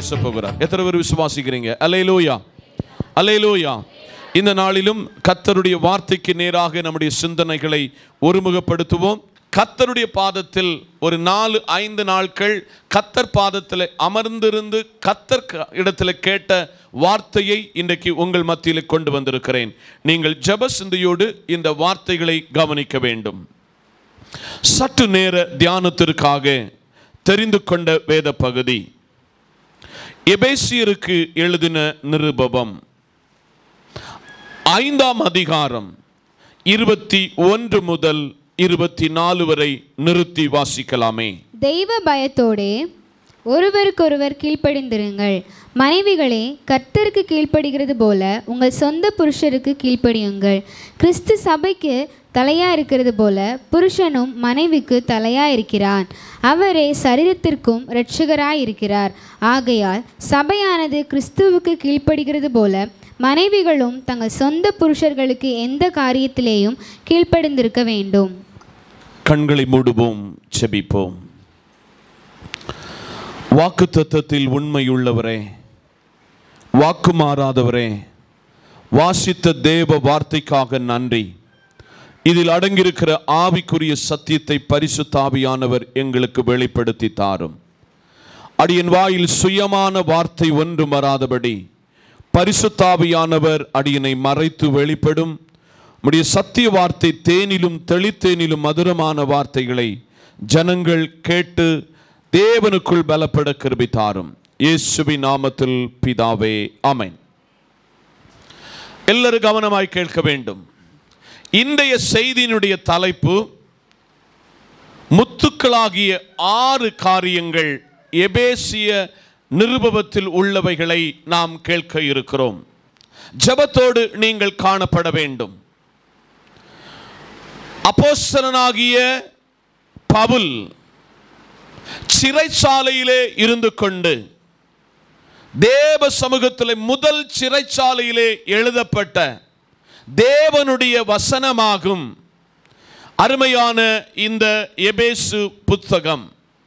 பேச போகிறார் எத்தனை பேர் விசுவாசிக்கிறீங்க அலையிலூயா அலையிலூயா இந்த நாளிலும் கத்தருடைய வார்த்தைக்கு நேராக நம்முடைய சிந்தனைகளை ஒருமுகப்படுத்துவோம் கத்தருடைய பாதத்தில் ஒரு நாலு ஐந்து நாட்கள் கத்தர் பாதத்தில் அமர்ந்திருந்து கத்தர் க- இடத்துல கேட்ட வார்த்தையை இன்றைக்கு உங்கள் மத்தியில் கொண்டு வந்திருக்கிறேன் நீங்கள் ஜெப சிந்தையோடு இந்த வார்த்தைகளை கவனிக்க வேண்டும் சற்று நேர தியானத்திற்காக தெரிந்து கொண்ட வேத பகுதி எபேசியருக்கு எழுதின நிருபவம் ஐந்தாம் அதிகாரம் இருபத்தி ஒன்று முதல் இருபத்தி நாலு வரை நிறுத்தி வாசிக்கலாமே தெய்வ பயத்தோடே ஒருவருக்கொருவர் கீழ்ப்படிந்திருங்கள் மனைவிகளே கர்த்தருக்கு கீழ்ப்படுகிறது போல உங்கள் சொந்த புருஷருக்கு கீழ்ப்படியுங்கள் கிறிஸ்து சபைக்கு தலையா இருக்கிறது போல புருஷனும் மனைவிக்கு தலையா இருக்கிறான் அவரே சரீரத்திற்கும் இரட்சகராய் இருக்கிறார் ஆகையால் சபையானது கிறிஸ்துவுக்கு கீழ்ப்படுகிறது போல மனைவிகளும் தங்கள் சொந்த புருஷர்களுக்கு எந்த காரியத்திலேயும் கீழ்ப்படிந்திருக்க வேண்டும் கண்களை மூடுவோம் செபிப்போம் வாக்கு தத்தத்தில் உண்மையுள்ளவரே வாக்கு மாறாதவரே வாசித்த தேவ வார்த்தைக்காக நன்றி இதில் அடங்கியிருக்கிற ஆவிக்குரிய சத்தியத்தை பரிசுத்தாவியானவர் எங்களுக்கு வெளிப்படுத்தி தாரும் அடியன் வாயில் சுயமான வார்த்தை ஒன்றும் வராதபடி பரிசுத்தாவியானவர் அடியனை மறைத்து வெளிப்படும் உம்முடைய சத்திய வார்த்தை தேனிலும் தெளித்தேனிலும் மதுரமான வார்த்தைகளை ஜனங்கள் கேட்டு தேவனுக்குள் பலப்பட கிருபை தாரும் இயேசுவின் நாமத்தில் பிதாவே ஆமென் எல்லாரும் கவனமாய் கேட்க வேண்டும் இன்றைய செய்தியினுடைய தலைப்பு முத்துக்களாகிய ஆறு காரியங்கள் எபேசிய நிருபவத்தில் உள்ளவைகளை நாம் கேட்க இருக்கிறோம் ஜெபத்தோடு நீங்கள் காணப்பட வேண்டும் அப்போஸ்தலனாகிய பவுல் சிறைச்சாலையிலே இருந்து கொண்டு தேவ சமூகத்தில் முதல் சிறைச்சாலையிலே எழுதப்பட்ட தேவனுடைய வசனமாகும் அருமையான இந்த எபேசு புத்தகம்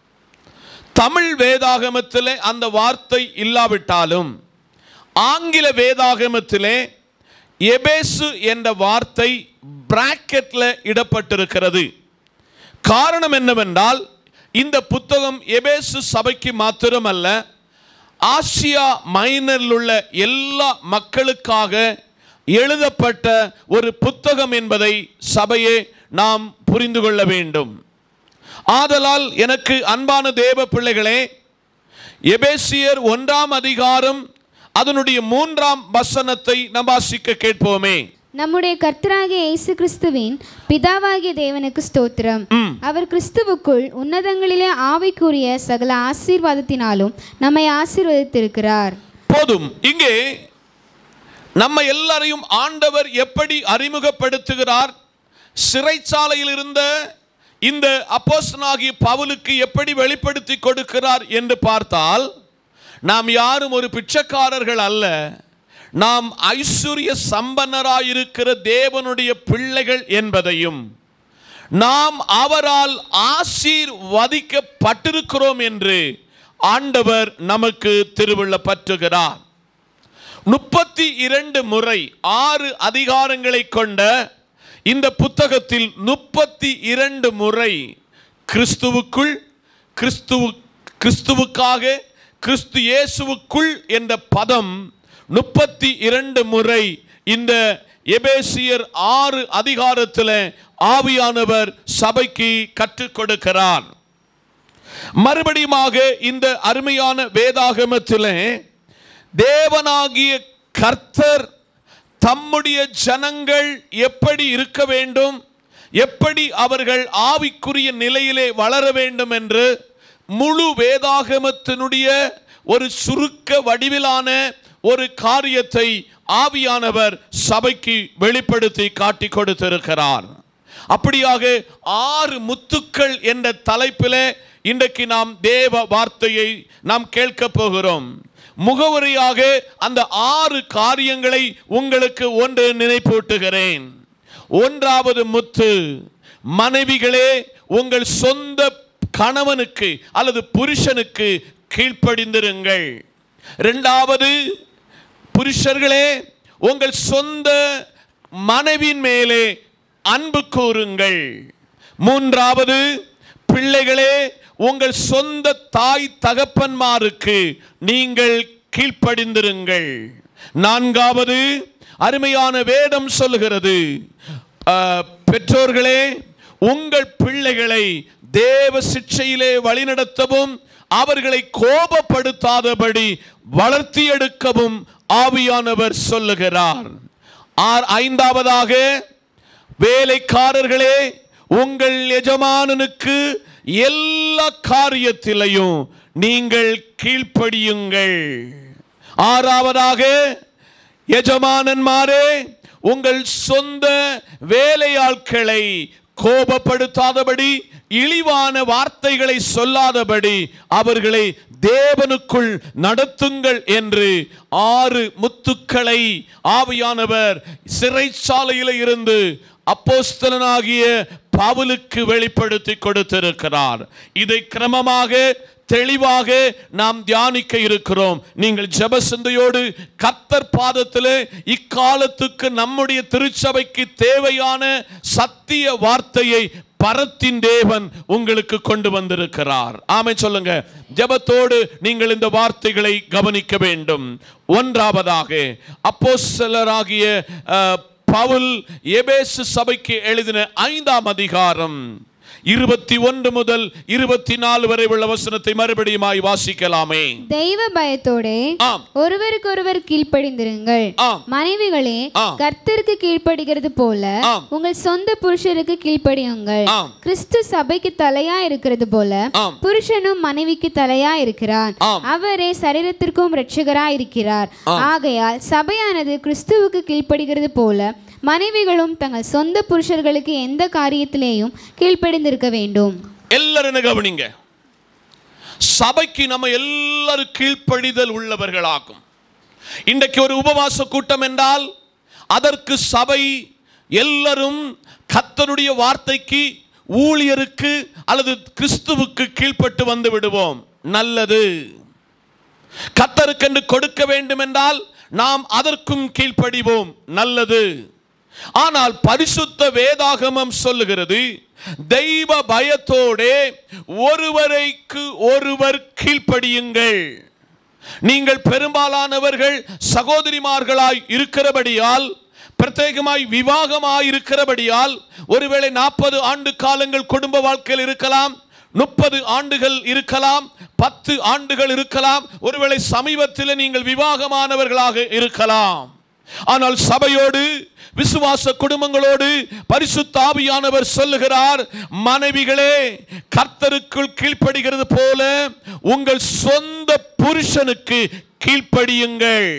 தமிழ் வேதாகமத்திலே அந்த வார்த்தை இல்லாவிட்டாலும் ஆங்கில வேதாகமத்திலே எபேசு என்ற வார்த்தை பிராக்கெட்ல இடப்பட்டிருக்கிறது காரணம் என்னவென்றால் இந்த புத்தகம் எபேசு சபைக்கு மாத்திரமல்ல ஆசியா மைனரில் உள்ள எல்லா மக்களுக்காக எழுதப்பட்ட ஒரு புத்தகம் என்பதை சபையே நாம் புரிந்து கொள்ள வேண்டும் ஆதலால் எனக்கு அன்பான தேவ பிள்ளைகளே எபேசியர் ஒன்றாம் அதிகாரம் அதனுடைய மூன்றாம் வசனத்தை நாம் வாசிக்க கேட்போமே நம்முடைய கர்த்தராகிய இயேசு கிறிஸ்துவின் பிதாவாகிய தேவனுக்கு ஸ்தோத்திரம் அவர் கிறிஸ்துவுக்குள் உன்னதங்களிலே ஆவிக்குரிய சகல ஆசீர்வாதத்தினாலும் நம்மை ஆசீர்வதித்திருக்கிறார் போதும் இங்கே நம்ம எல்லாரையும் ஆண்டவர் எப்படி அறிமுகப்படுத்துகிறார் சிறைச்சாலையில் இருந்த இந்த அப்போஸ்தலனாகிய பவுலுக்கு எப்படி வெளிப்படுத்தி கொடுக்கிறார் என்று பார்த்தால் நாம் யாரும் ஒரு பிச்சைக்காரர்கள் அல்ல நாம் ஐஸ்வர்ய சம்பன்னராயிருக்கிற தேவனுடைய பிள்ளைகள் என்பதையும் நாம் அவரால் ஆசீர்வதிக்கப்பட்டிருக்கிறோம் என்று ஆண்டவர் நமக்கு திருவிழ பற்றுகிறார் முப்பத்தி இரண்டு முறை ஆறு அதிகாரங்களை கொண்ட இந்த புத்தகத்தில் முப்பத்தி இரண்டு முறை கிறிஸ்துவுக்குள் கிறிஸ்துவு கிறிஸ்துவுக்காக கிறிஸ்து இயேசுவுக்குள் என்ற பதம் முப்பத்தி இரண்டு முறை இந்த எபேசியர் ஆறு அதிகாரத்தில் ஆவியானவர் சபைக்கு கற்றுக் கொடுக்கிறார் மறுபடியுமாக இந்த அருமையான வேதாகமத்திலே தேவனாகிய கர்த்தர் தம்முடைய ஜனங்கள் எப்படி இருக்க வேண்டும் எப்படி அவர்கள் ஆவிக்குரிய நிலையிலே வளர வேண்டும் என்று முழு வேதாகமத்தினுடைய ஒரு சுருக்க வடிவிலான ஒரு காரியத்தை ஆவியானவர் சபைக்கு வெளிப்படுத்தி காட்டி கொடுத்திருக்கிறார் அப்படியாக ஆறு முத்துக்கள் என்ற தலைப்பிலே இன்றைக்கு நாம் தேவ வார்த்தையை நாம் கேட்க போகிறோம் முகவரியாக அந்த ஆறு காரியங்களை உங்களுக்கு ஒன்று நினைப்பூட்டுகிறேன் ஒன்றாவது முத்து மனைவிகளே உங்கள் சொந்த கணவனுக்கு அல்லது புருஷனுக்கு கீழ்ப்படிந்திருங்கள் இரண்டாவது புருஷர்களே உங்கள் சொந்த மனைவின் மேலே அன்பு கூறுங்கள் மூன்றாவது பிள்ளைகளே உங்கள் சொந்த தாய் தகப்பன்மாருக்கு நீங்கள் கீழ்ப்படிந்திருங்கள் நான்காவது அருமையான வேதம் சொல்லுகிறது அஹ், பெற்றோர்களே உங்கள் பிள்ளைகளை தேவ சிக்ஷையிலே வழிநடத்தவும் அவர்களை கோபப்படுத்தாதபடி வளர்த்தி எடுக்கவும் ஆவியானவர் சொல்லுகிறார் ஆர் ஐந்தாவதாக வேலைக்காரர்களே உங்கள் எஜமானனுக்கு எல்லா காரியத்திலையும் நீங்கள் கீழ்ப்படியுங்கள் ஆறாவதாக எஜமானன்மாரே உங்கள் சொந்த வேலையாட்களை கோபப்படுத்தாதபடி இழிவான வார்த்தைகளை சொல்லாதபடி அவர்களை தேவனுக்குள் நடத்துங்கள் என்று ஆறு முத்துக்களை ஆவியானவர் சிறைச்சாலையில் இருந்து அப்போஸ்தலனாகிய பவுலுக்கு வெளிப்படுத்தி கொடுத்திருக்கிறார் இதை கிரமமாக தெளிவாக நாம் தியானிக்க இருக்கிறோம் நீங்கள் ஜெப சிந்தையோடு கத்தர் பாதத்தில் இக்காலத்துக்கு நம்முடைய திருச்சபைக்கு தேவையான சத்திய வார்த்தையை பரத்தின் தேவன் உங்களுக்கு கொண்டு வந்திருக்கிறார் ஆமை சொல்லுங்க ஜெபத்தோடு நீங்கள் இந்த வார்த்தைகளை கவனிக்க வேண்டும் ஒன்றாவதாக அப்போஸ்தலராகிய அஹ், பவுல் எபேசு சபைக்கு எழுதின ஐந்தாம் அதிகாரம் இருபத்தி ஒன்று முதல் இருபத்தி நாலு வரை உள்ள வசனத்தை மறுபடியுமாய் வாசிக்கலாமே தெய்வ பயத்தோடே ஆம் ஒருவருக்கொருவர் கீழ்ப்படிந்திருங்கள் ஆம் மனைவிகளே ஆம். கர்த்தருக்கு கீழ்ப்படுகிறது போல ஆம். உங்கள் சொந்த புருஷருக்கு கீழ்ப்படியுங்கள் ஆம். கிறிஸ்து சபைக்கு தலையா இருக்கிறது போல ஆம். புருஷனும் மனைவிக்கு தலையா இருக்கிறார் ஆம். அவரே சரீரத்திற்கும் இரட்சகராய் இருக்கிறார் ஆகையால் சபையானது கிறிஸ்துவுக்கு கீழ்ப்படுகிறது போல மனைவிகளும் தங்கள் சொந்த புருஷர்களுக்கு எந்த காரியத்திலேயும் கீழ்ப்படிந்திருக்க வேண்டும் எல்லாரும் என்ன கவனிங்க சபைக்கு நம்ம எல்லாரும் கீழ்ப்படிதல் உள்ளவர்களாகும் இன்றைக்கு ஒரு உபவாச கூட்டம் என்றால் அதற்கு சபை எல்லாரும் கத்தருடைய வார்த்தைக்கு ஊழியருக்கு அல்லது கிறிஸ்துவுக்கு கீழ்ப்பட்டு வந்து விடுவோம் நல்லது கத்தருக்கென்று கொடுக்க வேண்டும் என்றால் நாம் அதற்கும் கீழ்ப்படிவோம் நல்லது ஆனால் பரிசுத்த வேதாகமம் சொல்லுகிறது தெய்வ பயத்தோடே ஒருவரைக்கு ஒருவர் கீழ்ப்படியுங்கள் நீங்கள் பெரும்பாலானவர்கள் சகோதரிமார்களாய் இருக்கிறபடியால் பிரத்யேகமாய் விவாகமாய் இருக்கிறபடியால் ஒருவேளை நாற்பது ஆண்டு காலங்கள் குடும்ப வாழ்க்கையில் இருக்கலாம் முப்பது ஆண்டுகள் இருக்கலாம் பத்து ஆண்டுகள் இருக்கலாம் ஒருவேளை சமீபத்தில் நீங்கள் விவாகமானவர்களாக இருக்கலாம் ஆனால் சபையோடு விசுவாச குடும்பங்களோடு பரிசுத்த ஆவியானவர் சொல்லுகிறார் மனைவிகளே கர்த்தருக்குள் கீழ்ப்படுகிறது போல உங்கள் சொந்த புருஷனுக்கு கீழ்ப்படியுங்கள்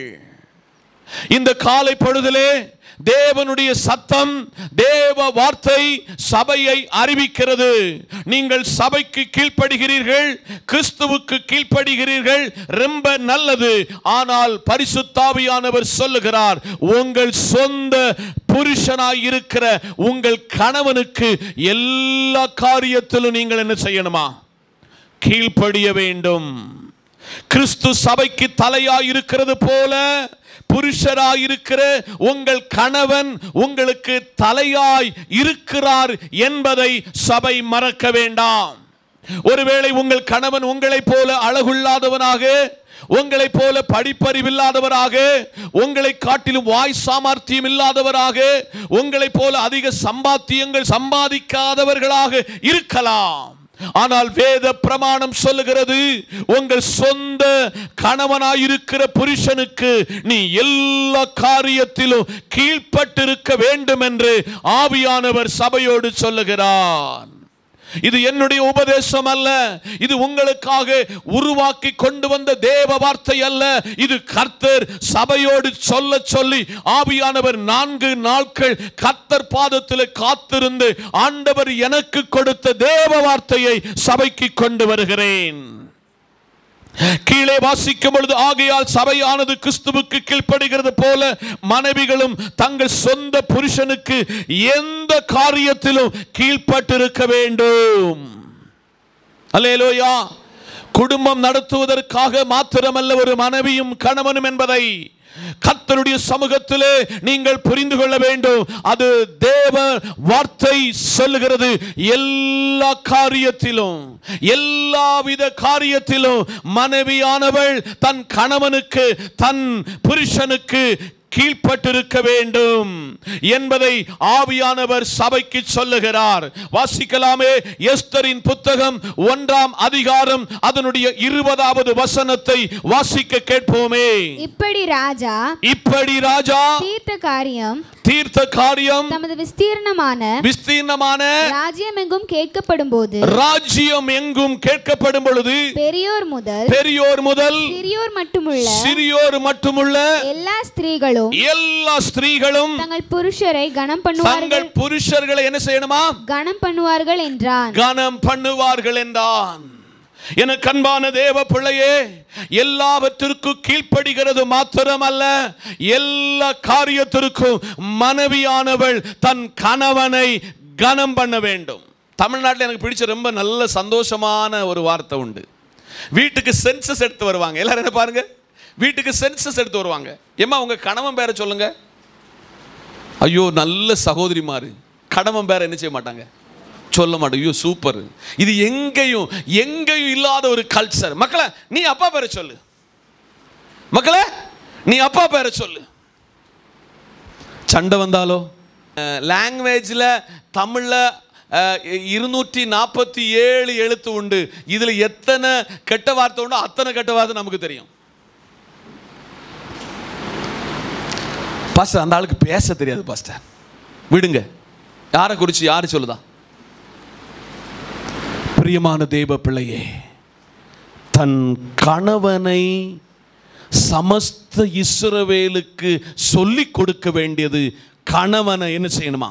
இந்த காலை பொழுதிலே தேவனுடைய சத்தம் தேவ வார்த்தை சபையை அறிவிக்கிறது நீங்கள் சபைக்கு கீழ்ப்படுகிறீர்கள் கிறிஸ்துவுக்கு கீழ்ப்படுகிறீர்கள் ரொம்ப நல்லது ஆனால் பரிசுத்தாவியானவர் சொல்லுகிறார் உங்கள் சொந்த புருஷனாய் இருக்கிற உங்கள் கணவனுக்கு எல்லா காரியத்திலும் நீங்கள் என்ன செய்யணுமா கீழ்ப்படிய வேண்டும் கிறிஸ்து சபைக்கு தலையாய் இருக்கிறது போல புருஷராய் இருக்கிற உங்கள் கணவன் உங்களுக்கு தலையாய் இருக்கிறார் என்பதை சபை மறக்க வேண்டாம் ஒருவேளை உங்கள் கணவன் உங்களைப் போல அழகுள்ளாதவனாக உங்களைப் போல படிப்பறிவில்லாதவராக உங்களை காட்டிலும் வாய் சாமர்த்தியம் இல்லாதவராக உங்களைப் போல அதிக சம்பாத்தியங்கள் சம்பாதிக்காதவர்களாக இருக்கலாம் ஆனால் வேத பிரமாணம் சொல்லுகிறது உங்கள் சொந்த கணவனாயிருக்கிற புருஷனுக்கு நீ எல்லா காரியத்திலும் கீழ்ப்பட்டிருக்க வேண்டும் என்று ஆவியானவர் சபையோடு சொல்லுகிறார் இது என்னுடைய உபதேசம் அல்ல இது உங்களுக்காக உருவாக்கி கொண்டு வந்த தேவ வார்த்தை அல்ல இது கர்த்தர் சபையோடு சொல்ல சொல்லி ஆவியானவர் நான்கு நாட்கள் கர்த்தர் பாதத்தில் காத்திருந்து ஆண்டவர் எனக்கு கொடுத்த தேவ வார்த்தையை சபைக்கு கொண்டு வருகிறேன் கீழே வாசிக்கும் பொழுது ஆகையால் சபையானது கிறிஸ்துவுக்கு கீழ்ப்படுகிறது போல மனைவிகளும் தங்கள் சொந்த புருஷனுக்கு எந்த காரியத்திலும் கீழ்ப்பட்டிருக்க வேண்டும் அல்லேலூயா குடும்பம் நடத்துவதற்காக மாத்திரமல்ல ஒரு மனைவியும் கணவனும் என்பதை கர்த்தருடைய சமூகத்திலே நீங்கள் புரிந்து கொள்ள வேண்டும் அது தேவ வார்த்தை சொல்லுகிறது எல்லா காரியத்திலும் எல்லாவித காரியத்திலும் மனைவியானவள் தன் கணவனுக்கு தன் புருஷனுக்கு கீழ்ப்பட்டிருக்க வேண்டும் என்பதை ஆவியானவர் சபைக்கு சொல்லுகிறார் வாசிக்கலாமே எஸ்தரின் புத்தகம் ஒன்றாம் அதிகாரம் அதனுடைய இருபதாவது வசனத்தை வாசிக்க கேட்போமே இப்படி ராஜா இப்படி ராஜா தீர்த்த காரியம் தீர்த்த காரியம் தமது விஸ்தீர்ணமான விஸ்தீர்ணமான ராஜ்யம் எங்கும் கேட்கப்படும் போது ராஜ்யம் எங்கும் கேட்கப்படும் பொழுது பெரியோர் முதல் பெரியோர் முதல் சிறியோர் மட்டுமுள்ள சிறியோர் மட்டுமுள்ள எல்லா ஸ்திரீகளும் எல்லா ஸ்திரீகளும் தங்கள் புருஷரை கனம் பண்ணுவார்கள் தங்கள் புருஷர்களை என்ன செய்யணுமா கனம் பண்ணுவார்கள் என்றான் கனம் பண்ணுவார்கள் என்றான் என கண்பான தேவ பிள்ளையே எல்லாவற்றிற்கும் கீழ்ப்படுகிறது மாத்திரமல்ல எல்லா காரியத்திற்கும் மனைவியானவள் தன் கணவனை கனம் பண்ண வேண்டும் தமிழ்நாட்டில் எனக்கு பிடிச்ச ரொம்ப நல்ல சந்தோஷமான ஒரு வார்த்தை உண்டு வீட்டுக்கு சென்சஸ் எடுத்து வருவாங்க எல்லாரும் என்ன பாருங்க வீட்டுக்கு சென்சஸ் எடுத்து வருவாங்க ஏம்மா உங்க கணவன் பேரை சொல்லுங்க ஐயோ நல்ல சகோதரிமாரு கணவன் பேரை என்ன செய்ய மாட்டாங்க சொல்ல மாட்டோம் ஐயோ சூப்பர் இது எங்கேயும் எங்கேயும் இல்லாத ஒரு கல்ச்சர் மக்களே நீ அப்பா பேரை சொல்லு மக்களே நீ அப்பா பேரை சொல்லு சண்டை வந்தாலோ லாங்குவேஜில் தமிழில் இருநூற்றி நாற்பத்தி ஏழு எழுத்து உண்டு இதில் எத்தனை கெட்ட வார்த்தை உண்டோ அத்தனை கெட்ட வார்த்தை நமக்கு தெரியும் பாஸ்டர் அந்த ஆளுக்கு பேச தெரியாது பாஸ்டர் விடுங்க யாரை குறித்து யார் சொல்லுதா பிரியமான தேவ பிள்ளையே தன் கணவனை சமஸ்த இஸ்ரவேலுக்கு சொல்லிக் கொடுக்க வேண்டியது கணவனை என்ன செய்யணுமா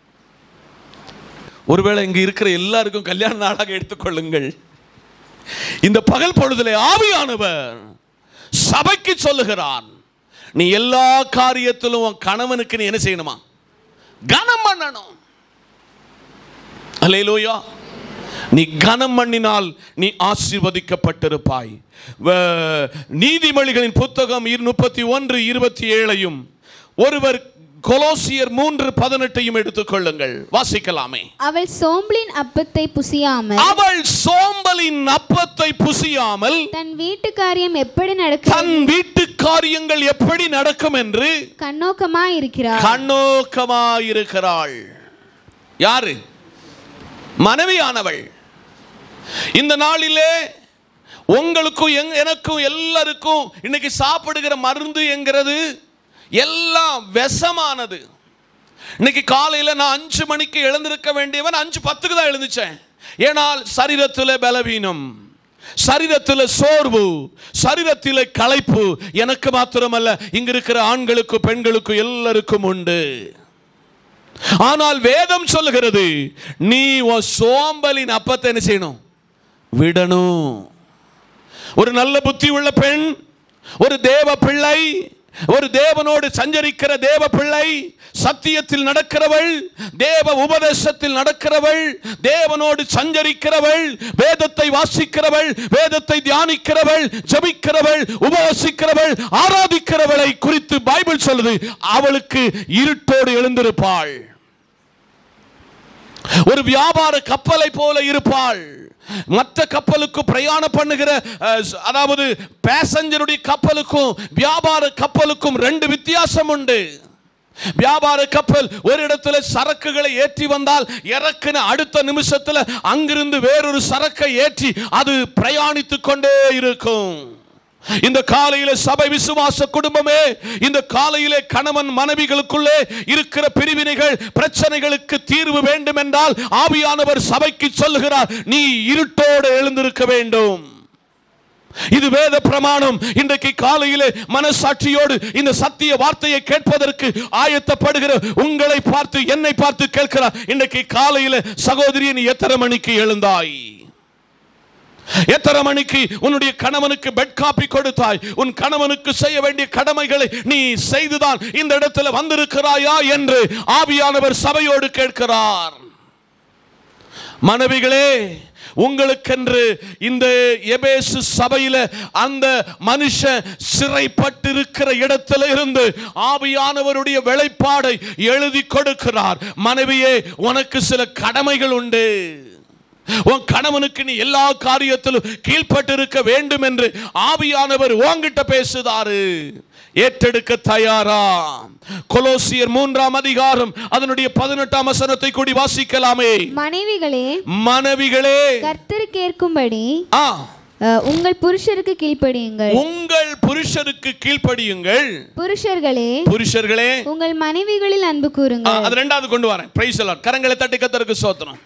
ஒருவேளை இங்க இருக்கிற எல்லாருக்கும் கல்யாண நாளாக எடுத்துக்கொள்ளுங்கள் இந்த பகல் பொழுதிலே ஆவியானவர் சபைக்கு சொல்லுகிறான் நீ எல்லா காரியத்திலும் உன் கணவனுக்கு நீ என்ன செய்யணுமா கனம் பண்ணணும் அல்லேலூயா நீ கனம் பண்ணினால் நீ ஆசீர்வதிக்கப்பட்டிருப்பாய் வ- நீதிமொழிகளின் புத்தகம் முப்பத்தி ஒன்று இருபத்தி ஏழையும் ஒருவர் கொலோசியர் மூன்று பதினெட்டையும் எடுத்துக்கொள்ளுங்கள் வாசிக்கலாமே அவள் சோம்பலின் அப்பத்தை புசியாமல் அவள் சோம்பலின் அப்பத்தை புசியாமல் தன் வீட்டு காரியம் எப்படி நடக்க தன் வீட்டு காரியங்கள் எப்படி நடக்கும் என்று கண்ணோக்கமாய் இருக்கிறார் கண்ணோக்கமாயிருக்கிறாள் யாரு மனைவியானவள் இந்த நாளிலே உங்களுக்கும் எங் எனக்கும் எல்லாருக்கும் இன்னைக்கு சாப்பிடுகிற மருந்து என்கிறது எல்லாம் விஷமானது இன்னைக்கு காலையில் நான் அஞ்சு மணிக்கு எழுந்திருக்க வேண்டியவன் அஞ்சு பத்துக்கு தான் எழுந்துச்சேன் ஏனால் சரீரத்தில் பலவீனம் சரீரத்தில் சோர்வு சரீரத்தில் களைப்பு எனக்கு மாத்திரமல்ல இங்க இருக்கிற ஆண்களுக்கும் பெண்களுக்கும் எல்லாருக்கும் உண்டு ஆனால் வேதம் சொல்லுகிறது நீ உன் சோம்பலின் அப்பத்தை என்ன செய்யணும் விடணும் ஒரு நல்ல புத்தி உள்ள பெண் ஒரு தேவ பிள்ளை ஒரு தேவனோடு சஞ்சரிக்கிற தேவ பிள்ளை சத்தியத்தில் நடக்கிறவள் தேவ உபதேசத்தில் நடக்கிறவள் தேவனோடு சஞ்சரிக்கிறவள் வேதத்தை வாசிக்கிறவள் வேதத்தை தியானிக்கிறவள் ஜபிக்கிறவள் உபவசிக்கிறவள் ஆராதிக்கிறவளை குறித்து பைபிள் சொல்லுது அவளுக்கு இருட்டோடு எழுந்திருப்பாள் ஒரு வியாபார கப்பலை போல இருப்பாள் மற்ற கப்பலுக்கு பிரயாணம் பண்ணுகிற அஹ், அதாவது பேசஞ்சருடைய கப்பலுக்கும் வியாபார கப்பலுக்கும் ரெண்டு வித்தியாசம் உண்டு வியாபார கப்பல் ஒரு இடத்துல சரக்குகளை ஏற்றி வந்தால் இறக்குன அடுத்த நிமிஷத்துல அங்கிருந்து வேறொரு சரக்கை ஏற்றி அது பிரயாணித்துக் கொண்டே இருக்கும் இந்த காலையில சபை விசுவாச குடும்பமே இந்த காலையிலே கணவன் மனைவிகளுக்குள்ளே இருக்கிற பிரிவினைகள் பிரச்சனைகளுக்கு தீர்வு வேண்டும் என்றால் ஆவியானவர் சபைக்கு சொல்லுகிறார் நீ இருட்டோடு எழுந்திருக்க வேண்டும் இது வேத பிரமாணம் இன்றைக்கு காலையிலே மனசாட்சியோடு இந்த சத்திய வார்த்தையை கேட்பதற்கு ஆயத்தப்படுகிற உங்களை பார்த்து என்னை பார்த்து கேட்கிறார் இன்றைக்கு காலையில சகோதரி நீ எத்தனை மணிக்கு எழுந்தாய் எத்தனை மணிக்கு உன்னுடைய கணவனுக்கு பெட் காப்பி கொடுத்தாய் உன் கணவனுக்கு செய்ய வேண்டிய கடமைகளை நீ செய்துதான் இந்த இடத்துல வந்திருக்கிறாயா என்று ஆவியானவர் சபையோடு கேட்கிறார் மனைவிகளே உங்களுக்கென்று இந்த எபேசு சபையில அந்த மனுஷன் சிறைப்பட்டிருக்கிற இடத்துல இருந்து ஆவியானவருடைய வெளிப்பாடை எழுதி கொடுக்கிறார் மனைவியே உனக்கு சில கடமைகள் உண்டு உன் கணவனுக்கு நீ எல்லா காரியத்திலும் கீழ்ப்பட்டு இருக்க வேண்டும் என்று ஆவியானவர் உன்கிட்ட பேசுதாரு ஏற்றெடுக்க தயாரா கொலோசியர் மூன்றாம் அதிகாரம் அதனுடைய பதினெட்டாம் வசனத்தை கூடி வாசிக்கலாமே மனைவிகளே மனைவிகளே கர்த்தருக்கேற்கும்படி ஆ அஹ், உங்கள் புருஷருக்கு கீழ்ப்படியுங்கள் உங்கள் புருஷருக்கு கீழ்ப்படியுங்கள் புருஷர்களே புருஷர்களே உங்கள் மனைவிகளில் அன்பு ஆ, கூறுங்கள் அது ரெண்டாவது கொண்டு வரேன் பிரைஸ் எல்லாம் கரங்களை தட்டி கத்தருக்கு சோத்திரம்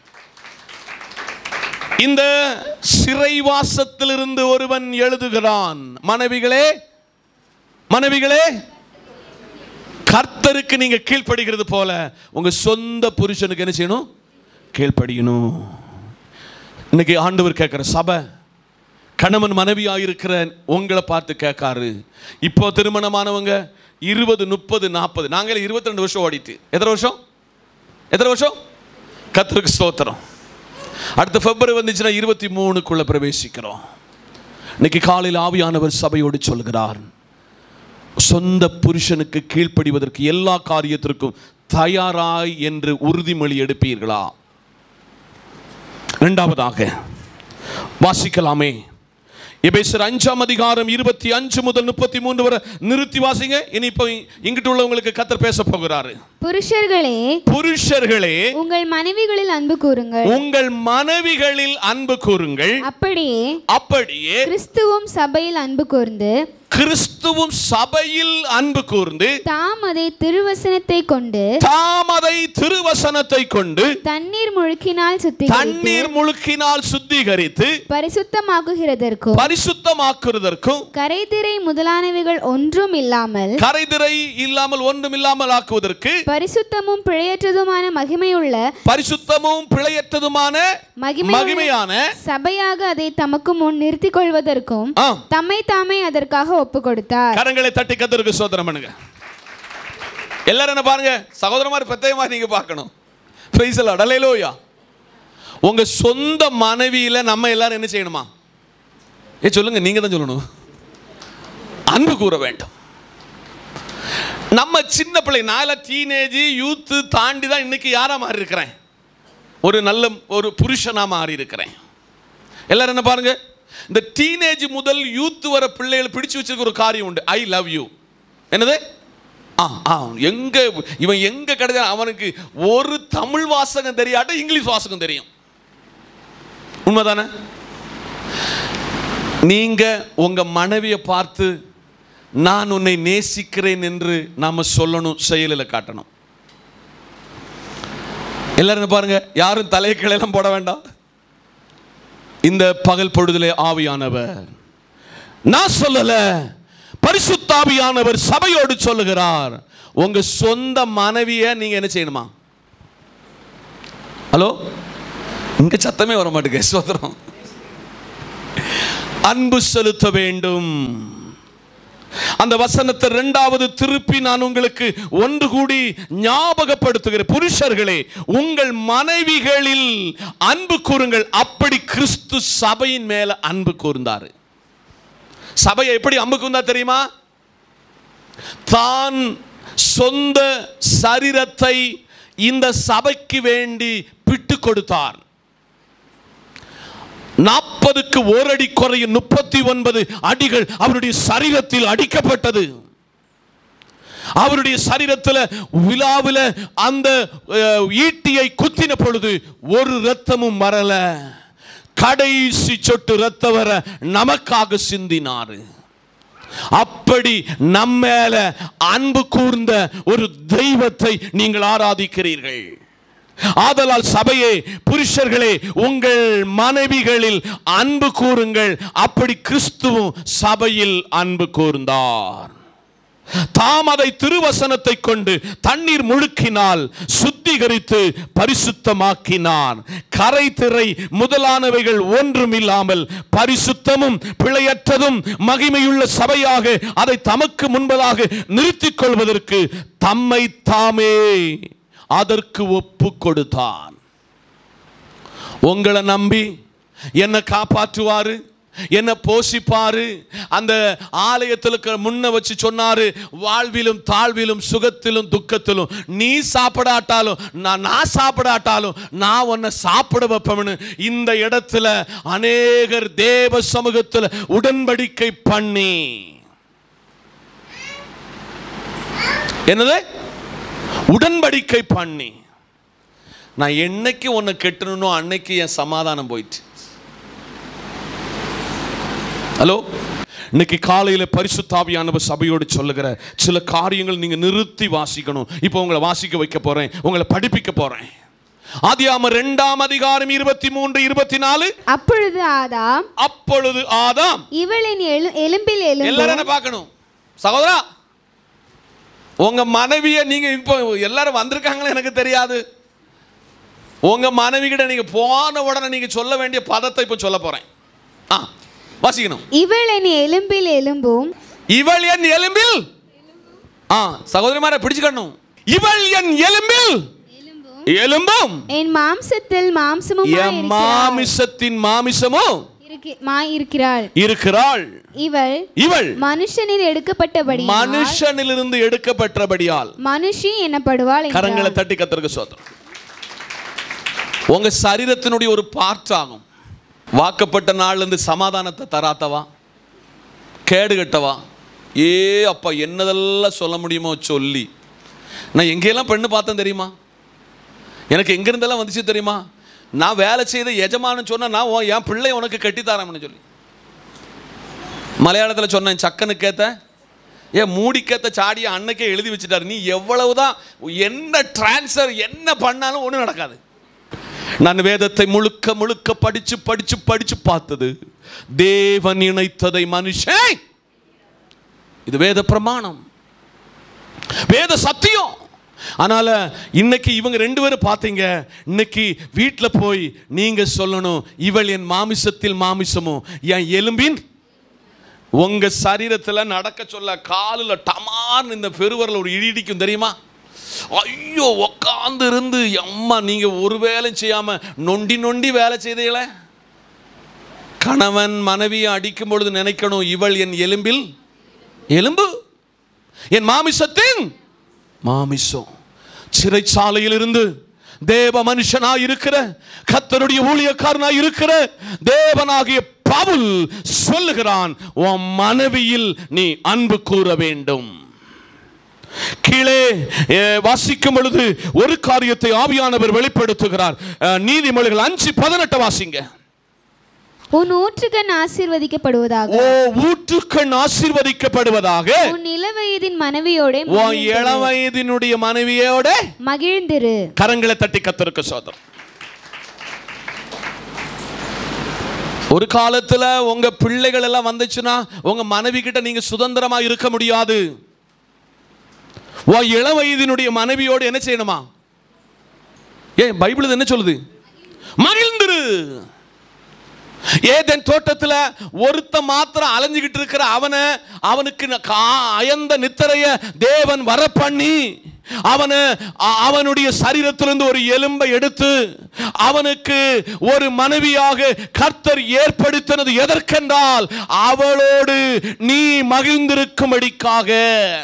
இந்த சிறைவாசத்திலிருந்து ஒருவன் எழுதுகிறான் மனைவிகளே மனைவிகளே கர்த்தருக்கு நீங்க கீழ்ப்படுகிறது போல உங்க சொந்த புருஷனுக்கு என்ன செய்யணும் கீழ்ப்படியணும் இன்னைக்கு ஆண்டவர் கேட்கிற சபை கணவன் மனைவியாக இருக்கிற உங்களை பார்த்து கேட்காரு இப்போ திருமணமானவங்க இருபது முப்பது நாற்பது நாங்களே இருபத்தி ரெண்டு வருஷம் ஓடிட்டு எத்தனை வருஷம் எத்தனை வருஷம் கத்தருக்கு ஸ்தோத்திரம் அடுத்த பிப்ரவரி வந்துச்சுன்னா இருபத்தி மூணுக்குள்ள பிரவேசிக்கிறோம் இன்னைக்கு காலையில் ஆவியானவர் சபையோடு சொல்கிறார் சொந்த புருஷனுக்கு கீழ்ப்படிவதற்கு எல்லா காரியத்திற்கும் தயாராய் என்று உறுதிமொழி எடுப்பீர்களா இரண்டாவதாக வாசிக்கலாமே எபேசர் அஞ்சாம் அதிகாரம் இருபத்தி அஞ்சு முதல் முப்பத்தி மூன்று வரை நிறுத்தி வாசிங்க இனி இப்போ இங்கிட்டு உள்ளவங்களுக்கு கத்தர் பேச போகிறாரு புருஷர்களே புருஷர்களே உங்கள் மனைவிகளில் அன்பு கூறுங்கள் உங்கள் மனைவிகளில் அன்பு கூறுங்கள் அப்படியே அப்படியே கிறிஸ்துவும் சபையில் அன்பு கூர்ந்து கிறிஸ்துவும் சபையில் அன்பு கூர்ந்து தாம் அதை திருவசனத்தை கொண்டு தாம் அதை திருவசனத்தை கொண்டு தண்ணீர் முழுக்கினால் சுத்திகரித்து தண்ணீர் முழுக்கினால் சுத்திகரித்து பரிசுத்தமாக்குகிறதற்கும் பரிசுத்தமாக்குறதற்கும் கரைதிரை முதலானவைகள் ஒன்றும் இல்லாமல் கரைதிரை இல்லாமல் ஒன்றும் இல்லாமல் ஆக்குவதற்கு பரிசுத்தமும் பிழையற்றதுமான மகிமையுள்ள பரிசுத்தமும் பிழையற்றதுமான மகிமையுள்ள மகிமையான சபையாக அதை தமக்கு முன் நிறுத்திக் கொள்வதற்கும் ஆ, தம்மை தாமே அதற்காக ஒப்பு கொடுத்தார் கரங்களை தட்டி கத்தருக்கு சோதனம் பண்ணுங்க எல்லாரும் என்ன பாருங்க சகோதர மாதிரி பெத்தைய மாதிரி நீங்க பார்க்கணும் பிரைஸ் அடலையிலோயா உங்க சொந்த மனைவியில நம்ம எல்லாரும் என்ன செய்யணுமா ஏ சொல்லுங்க நீங்க தான் சொல்லணும் அன்பு கூற வேண்டும் நம்ம சின்ன பிள்ளை நாள டீனேஜ் யூத்து தாண்டி தான் இன்னைக்கு யாரா மாறி இருக்கிறேன் ஒரு நல்ல ஒரு புருஷனா மாறி இருக்கிறேன் எல்லாரும் என்ன பாருங்க இந்த டீனேஜ் முதல் யூத் வர பிள்ளைகளை பிடிச்சு வச்சிருக்க ஒரு காரியம் உண்டு ஐ லவ் யூ என்னது ஆ ஆ எங்க இவன் எங்க கிடைச்சா அவனுக்கு ஒரு தமிழ் வாசகம் தெரியாட்ட இங்கிலீஷ் வாசகம் தெரியும் உண்மைதானே நீங்க உங்க மனைவியை பார்த்து நான் உன்னை நேசிக்கிறேன் என்று நாம சொல்லணும் செயலில் காட்டணும் எல்லாரும் என்ன பாருங்க யாரும் தலைக்கிளையெல்லாம் போட வேண்டாம் இந்த பகல் பொழுதிலே ஆவியானவர் நான் சொல்லல பரிசுத்தாவியானவர் சபையோடு சொல்லுகிறார் உங்க சொந்த மனைவிய நீங்க என்ன செய்யணுமா ஹலோ இங்க சத்தமே வர மாட்டேங்க சோதரம் அன்பு செலுத்த வேண்டும் அந்த வசனத்தை இரண்டாவது திருப்பி நான் உங்களுக்கு ஒன்று கூடி ஞாபகப்படுத்துகிறேன் புருஷர்களே உங்கள் மனைவிகளில் அன்பு கூறுங்கள் அப்படி கிறிஸ்து சபையின் மேல அன்பு கூர்ந்தாரு சபையை எப்படி அன்பு கூர்ந்தா தெரியுமா தான் சொந்த சரீரத்தை இந்த சபைக்கு வேண்டி விட்டு கொடுத்தார் நாற்பதுக்கு ஓரடி குறையும் முப்பத்தி ஒன்பது அடிகள் அவருடைய சரீரத்தில் அடிக்கப்பட்டது அவருடைய சரீரத்தில் விழாவில் அந்த அஹ், ஈட்டியை குத்தின பொழுது ஒரு ரத்தமும் வரல கடைசி சொட்டு ரத்த வர நமக்காக சிந்தினாரு அப்படி நம்மேல அன்பு கூர்ந்த ஒரு தெய்வத்தை நீங்கள் ஆராதிக்கிறீர்கள் ஆதலால் சபையே புருஷர்களே உங்கள் மனைவிகளில் அன்பு கூறுங்கள் அப்படி கிறிஸ்துவும் சபையில் அன்பு கூர்ந்தார் தாம் அதை திருவசனத்தை கொண்டு தண்ணீர் முழுக்கினால் சுத்திகரித்து பரிசுத்தமாக்கினார் கரை திரை முதலானவைகள் ஒன்றும் இல்லாமல் பரிசுத்தமும் பிழையற்றதும் மகிமையுள்ள சபையாக அதை தமக்கு முன்பதாக நிறுத்திக் கொள்வதற்கு தம்மை தாமே அதற்கு ஒப்பு கொடுத்தான் உங்களை நம்பி என்னை காப்பாற்றுவாரு என்ன போஷிப்பாரு அந்த ஆலயத்தில் முன்ன வச்சு சொன்னாரு வாழ்விலும் தாழ்விலும் சுகத்திலும் துக்கத்திலும் நீ சாப்பிடாட்டாலும் நான் நான் சாப்பிடாட்டாலும் நான் உன்னை சாப்பிட வைப்பவனு இந்த இடத்துல அநேகர் தேவ சமூகத்தில் உடன்படிக்கை பண்ணி என்னது உடன்படிக்கை பண்ணி நான் என்னைக்கு உன்னை கெட்டணுனோ அன்னைக்கு என் சமாதானம் போயிட்டு ஹலோ இன்னைக்கு காலையில் பரிசுத்தாவியானவர் சபையோடு சொல்லுகிற சில காரியங்கள் நீங்க நிறுத்தி வாசிக்கணும் இப்போ உங்களை வாசிக்க வைக்க போறேன் உங்களை படிப்பிக்க போறேன் ஆதியாம ரெண்டாம் அதிகாரம் இருபத்தி மூன்று இருபத்தி நாலு அப்பொழுது ஆதாம் அப்பொழுது ஆதாம் இவளின் எழு எலும்பில் எலும்பு எல்லாரும் என்ன பார்க்கணும் சகோதரா உங்க மனைவிய நீங்க இப்போ எல்லாரும் வந்திருக்காங்களே எனக்கு தெரியாது உங்க மனைவி கிட்ட நீங்க போன உடனே நீங்க சொல்ல வேண்டிய பதத்தை இப்போ சொல்ல போறேன் ஆ வாசிக்கணும் இவளின் எலும்பில் எலும்பும் இவள் என் எலும்பில் ஆ சகோதரிமாரை பிடிச்சுக்கணும் இவள் என் எலும்பில் எலும்பும் என் மாம்சத்தில் மாம்சமும் என் மாமிசத்தின் மாமிசமும் இருக்கிறாள் இருக்கிறாள் இவள் இவள் மனுஷனில் எடுக்கப்பட்டபடி மனுஷனிலிருந்து எடுக்கப்பட்டபடியால் மனுஷி எனப்படுவாள் என்றார். கரங்களை தட்டி கத்திருக்க சோதரம் உங்க சரீரத்தினுடைய ஒரு பார்ட் ஆகும் வாக்கப்பட்ட நாள்ல இருந்து சமாதானத்தை தராத்தவா கேடு கட்டவா ஏ அப்பா என்னதெல்லாம் சொல்ல முடியுமோ சொல்லி நான் எங்கெல்லாம் பெண்ணு பார்த்தேன் தெரியுமா எனக்கு எங்கிருந்தெல்லாம் வந்துச்சு தெரியுமா நான் வேலை செய்த எஜமானு சொன்னா நான் உன் என் பிள்ளை உனக்கு கட்டித்தாரம்னு சொல்லி மலையாளத்தில் சொன்னேன் சக்கனுக்கேத்த ஏன் மூடிக்கேத்த சாடியை அன்னைக்கே எழுதி வச்சுட்டாரு நீ எவ்வளவுதான் என்ன டிரான்ஸ்ஃபர் என்ன பண்ணாலும் ஒன்றும் நடக்காது நான் வேதத்தை முழுக்க முழுக்க படிச்சு படிச்சு படிச்சு பார்த்தது தேவன் இணைத்ததை மனுஷன் இது வேத பிரமாணம் வேத சத்தியம் அதனால இன்னைக்கு இவங்க ரெண்டு பேரும் பார்த்தீங்க இன்னைக்கு வீட்டில் போய் நீங்க சொல்லணும் இவள் என் மாமிசத்தில் மாமிசமும் என் எலும்பின் உங்க சரீரத்துல நடக்க சொல்ல காலில் டமார்னு இந்த பெருவரில் ஒரு இடி இடிக்கும் தெரியுமா ஐயோ உக்காந்து இருந்து அம்மா நீங்க ஒரு வேலை செய்யாம நொண்டி நொண்டி வேலை செய்தீங்களே கணவன் மனைவியை அடிக்கும் பொழுது நினைக்கணும் இவள் என் எலும்பில் எலும்பு என் மாமிசத்தின் மாமிசம் சிறைச்சாலையில் இருந்து தேவ மனுஷனாய் இருக்கிற கத்தருடைய ஊழியக்காரனாய் இருக்கிற தேவனாகிய பவுல் சொல்லுகிறான் உன் மனைவியில் நீ அன்பு கூற வேண்டும் கீழே அஹ், வாசிக்கும் பொழுது ஒரு காரியத்தை ஆவியானவர் வெளிப்படுத்துகிறார் அஹ், நீதிமொழிகள் அஞ்சு பதினெட்டு வாசிங்க உன் ஊற்றுக்கண் ஆசீர்வதிக்கப்படுவதாக ஓ ஊற்றுக்கண் ஆசீர்வதிக்கப்படுவதாக உன் இளவயதின் மனைவியோட உன் இளவயதினுடைய மனைவியோட மகிழ்ந்திரு கரங்களை தட்டி கத்திருக்க சோதரம் ஒரு காலத்துல உங்க பிள்ளைகள் எல்லாம் வந்துச்சுன்னா உங்க மனைவி கிட்ட நீங்க சுதந்திரமா இருக்க முடியாது உன் இளவயதினுடைய மனைவியோடு என்ன செய்யணுமா ஏன் பைபிள் இது என்ன சொல்லுது மகிழ்ந்துரு ஏதேன் தோட்டத்துல ஒருத்த மாத்திரம் அலைஞ்சுகிட்டு இருக்கிற அவனை அவனுக்கு ந- கா- அயர்ந்த நித்திரைய தேவன் வர பண்ணி அவனை அ- அவனுடைய சரீரத்திலிருந்து ஒரு எலும்பை எடுத்து அவனுக்கு ஒரு மனைவியாக கர்த்தர் ஏற்படுத்தினது எதற்கென்றால் அவளோடு நீ மகிழ்ந்திருக்கும்படிக்காக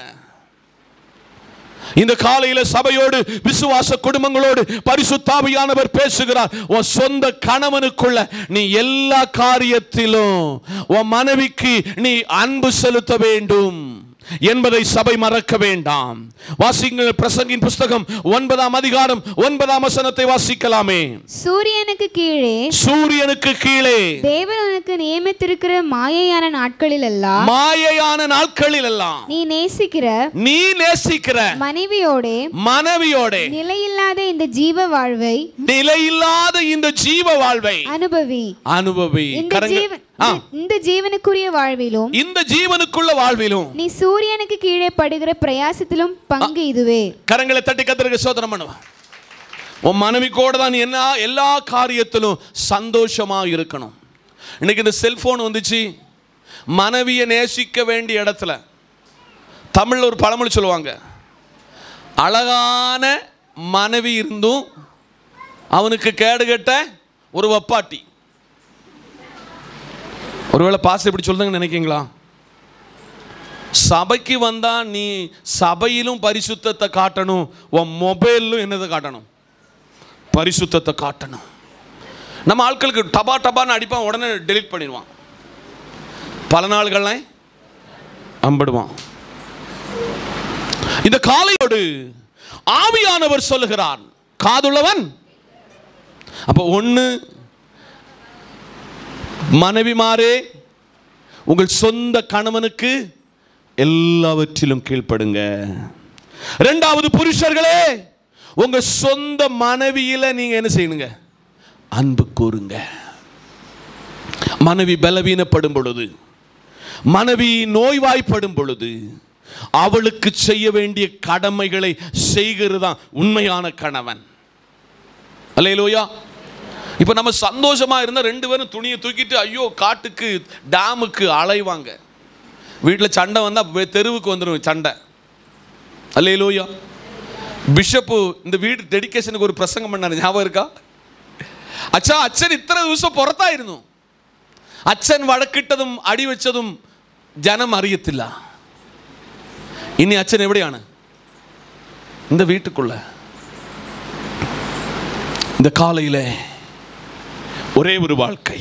இந்த காலையில சபையோடு விசுவாச குடும்பங்களோடு பரிசுத்தாவியானவர் பேசுகிறார் உன் சொந்த கணவனுக்குள்ள நீ எல்லா காரியத்திலும் உன் மனைவிக்கு நீ அன்பு செலுத்த வேண்டும் என்பதை சபை மறக்க வேண்டாம் வாசிங்கள் பிரசங்கின் புஸ்தகம் ஒன்பதாம் அதிகாரம் ஒன்பதாம் வசனத்தை வாசிக்கலாமே சூரியனுக்கு கீழே சூரியனுக்கு கீழே தேவன் உனக்கு நியமித்திருக்கிற மாயையான நாட்களில் எல்லாம் மாயையான நாட்களில் எல்லாம் நீ நேசிக்கிற நீ நேசிக்கிற மனைவியோட மனைவியோட நிலையில்லாத இந்த ஜீவ வாழ்வை நிலையில்லாத இந்த ஜீவ வாழ்வை அனுபவி அனுபவி இந்த கரங்க- ஜீவன் ஆ, இந்த ஜீவனுக்குரிய வாழ்விலும் இந்த ஜீவனுக்குள்ள வாழ்விலும் நீ சூரியனுக்கு கீழே படுகிற பிரயாசத்திலும் பங்கு இதுவே கரங்களை தட்டி கத்திரிக்க சோதனம் பண்ணுவா உன் மனைவி கூட தான் நீ என்ன எல்லா காரியத்திலும் சந்தோஷமா இருக்கணும் இன்னைக்கு இந்த செல்போன் வந்துச்சு மனைவியை நேசிக்க வேண்டிய இடத்துல தமிழ்ல ஒரு பழமொழி சொல்லுவாங்க அழகான மனைவி இருந்தும் அவனுக்கு கேடுகட்ட ஒரு வப்பாட்டி ஒருவேளை பாஸ்டர் இப்படி சொல்லுங்கன்னு நினைக்கிங்களா சபைக்கு வந்தா நீ சபையிலும் பரிசுத்தத்தை காட்டணும் உன் மொபைலும் என்னதை காட்டணும் பரிசுத்தத்தை காட்டணும் நம்ம ஆட்களுக்கு டபா டபான்னு அடிப்பான் உடனே டெலீட் பண்ணிடுவான் பல நாள்கள்ல அம்பிடுவான் இந்த காலையோடு ஆவியானவர் சொல்லுகிறார் காதுள்ளவன் அப்போ ஒன்று மனைவிமாரே உங்கள் சொந்த கணவனுக்கு எல்லாவற்றிலும் கீழ்ப்படுங்க ரெண்டாவது புருஷர்களே உங்க சொந்த மனைவியில நீங்க என்ன செய்யணுங்க அன்பு கூறுங்க மனைவி பலவீனப்படும் பொழுது மனைவி நோய்வாய்ப்படும் பொழுது அவளுக்கு செய்ய வேண்டிய கடமைகளை செய்கிறது தான் உண்மையான கணவன் அல்லையிலோயா இப்போ நம்ம சந்தோஷமா இருந்தால் ரெண்டு பேரும் துணியை தூக்கிட்டு ஐயோ காட்டுக்கு டேமுக்கு அலைவாங்க வீட்டில் சண்டை வந்தால் தெருவுக்கு வந்துடும் சண்டை அல்லையிலோயா பிஷப்பு இந்த வீடு டெடிகேஷனுக்கு ஒரு பிரசங்கம் பண்ணாரு ஞாபகம் இருக்கா അച്ഛാ അച്ഛൻ ഇത്ര ദിവസം പുറത്തായിരുന്നു അച്ഛൻ വഴക്കിട്ടതും അടിവെച്ചതും ജനം അറിയത്തില്ല ഇനി അച്ഛൻ എവിടെയാണ് இந்த வீட்டுக்குள்ள இந்த காலையில ஒரே ஒரு வாழ்க்கை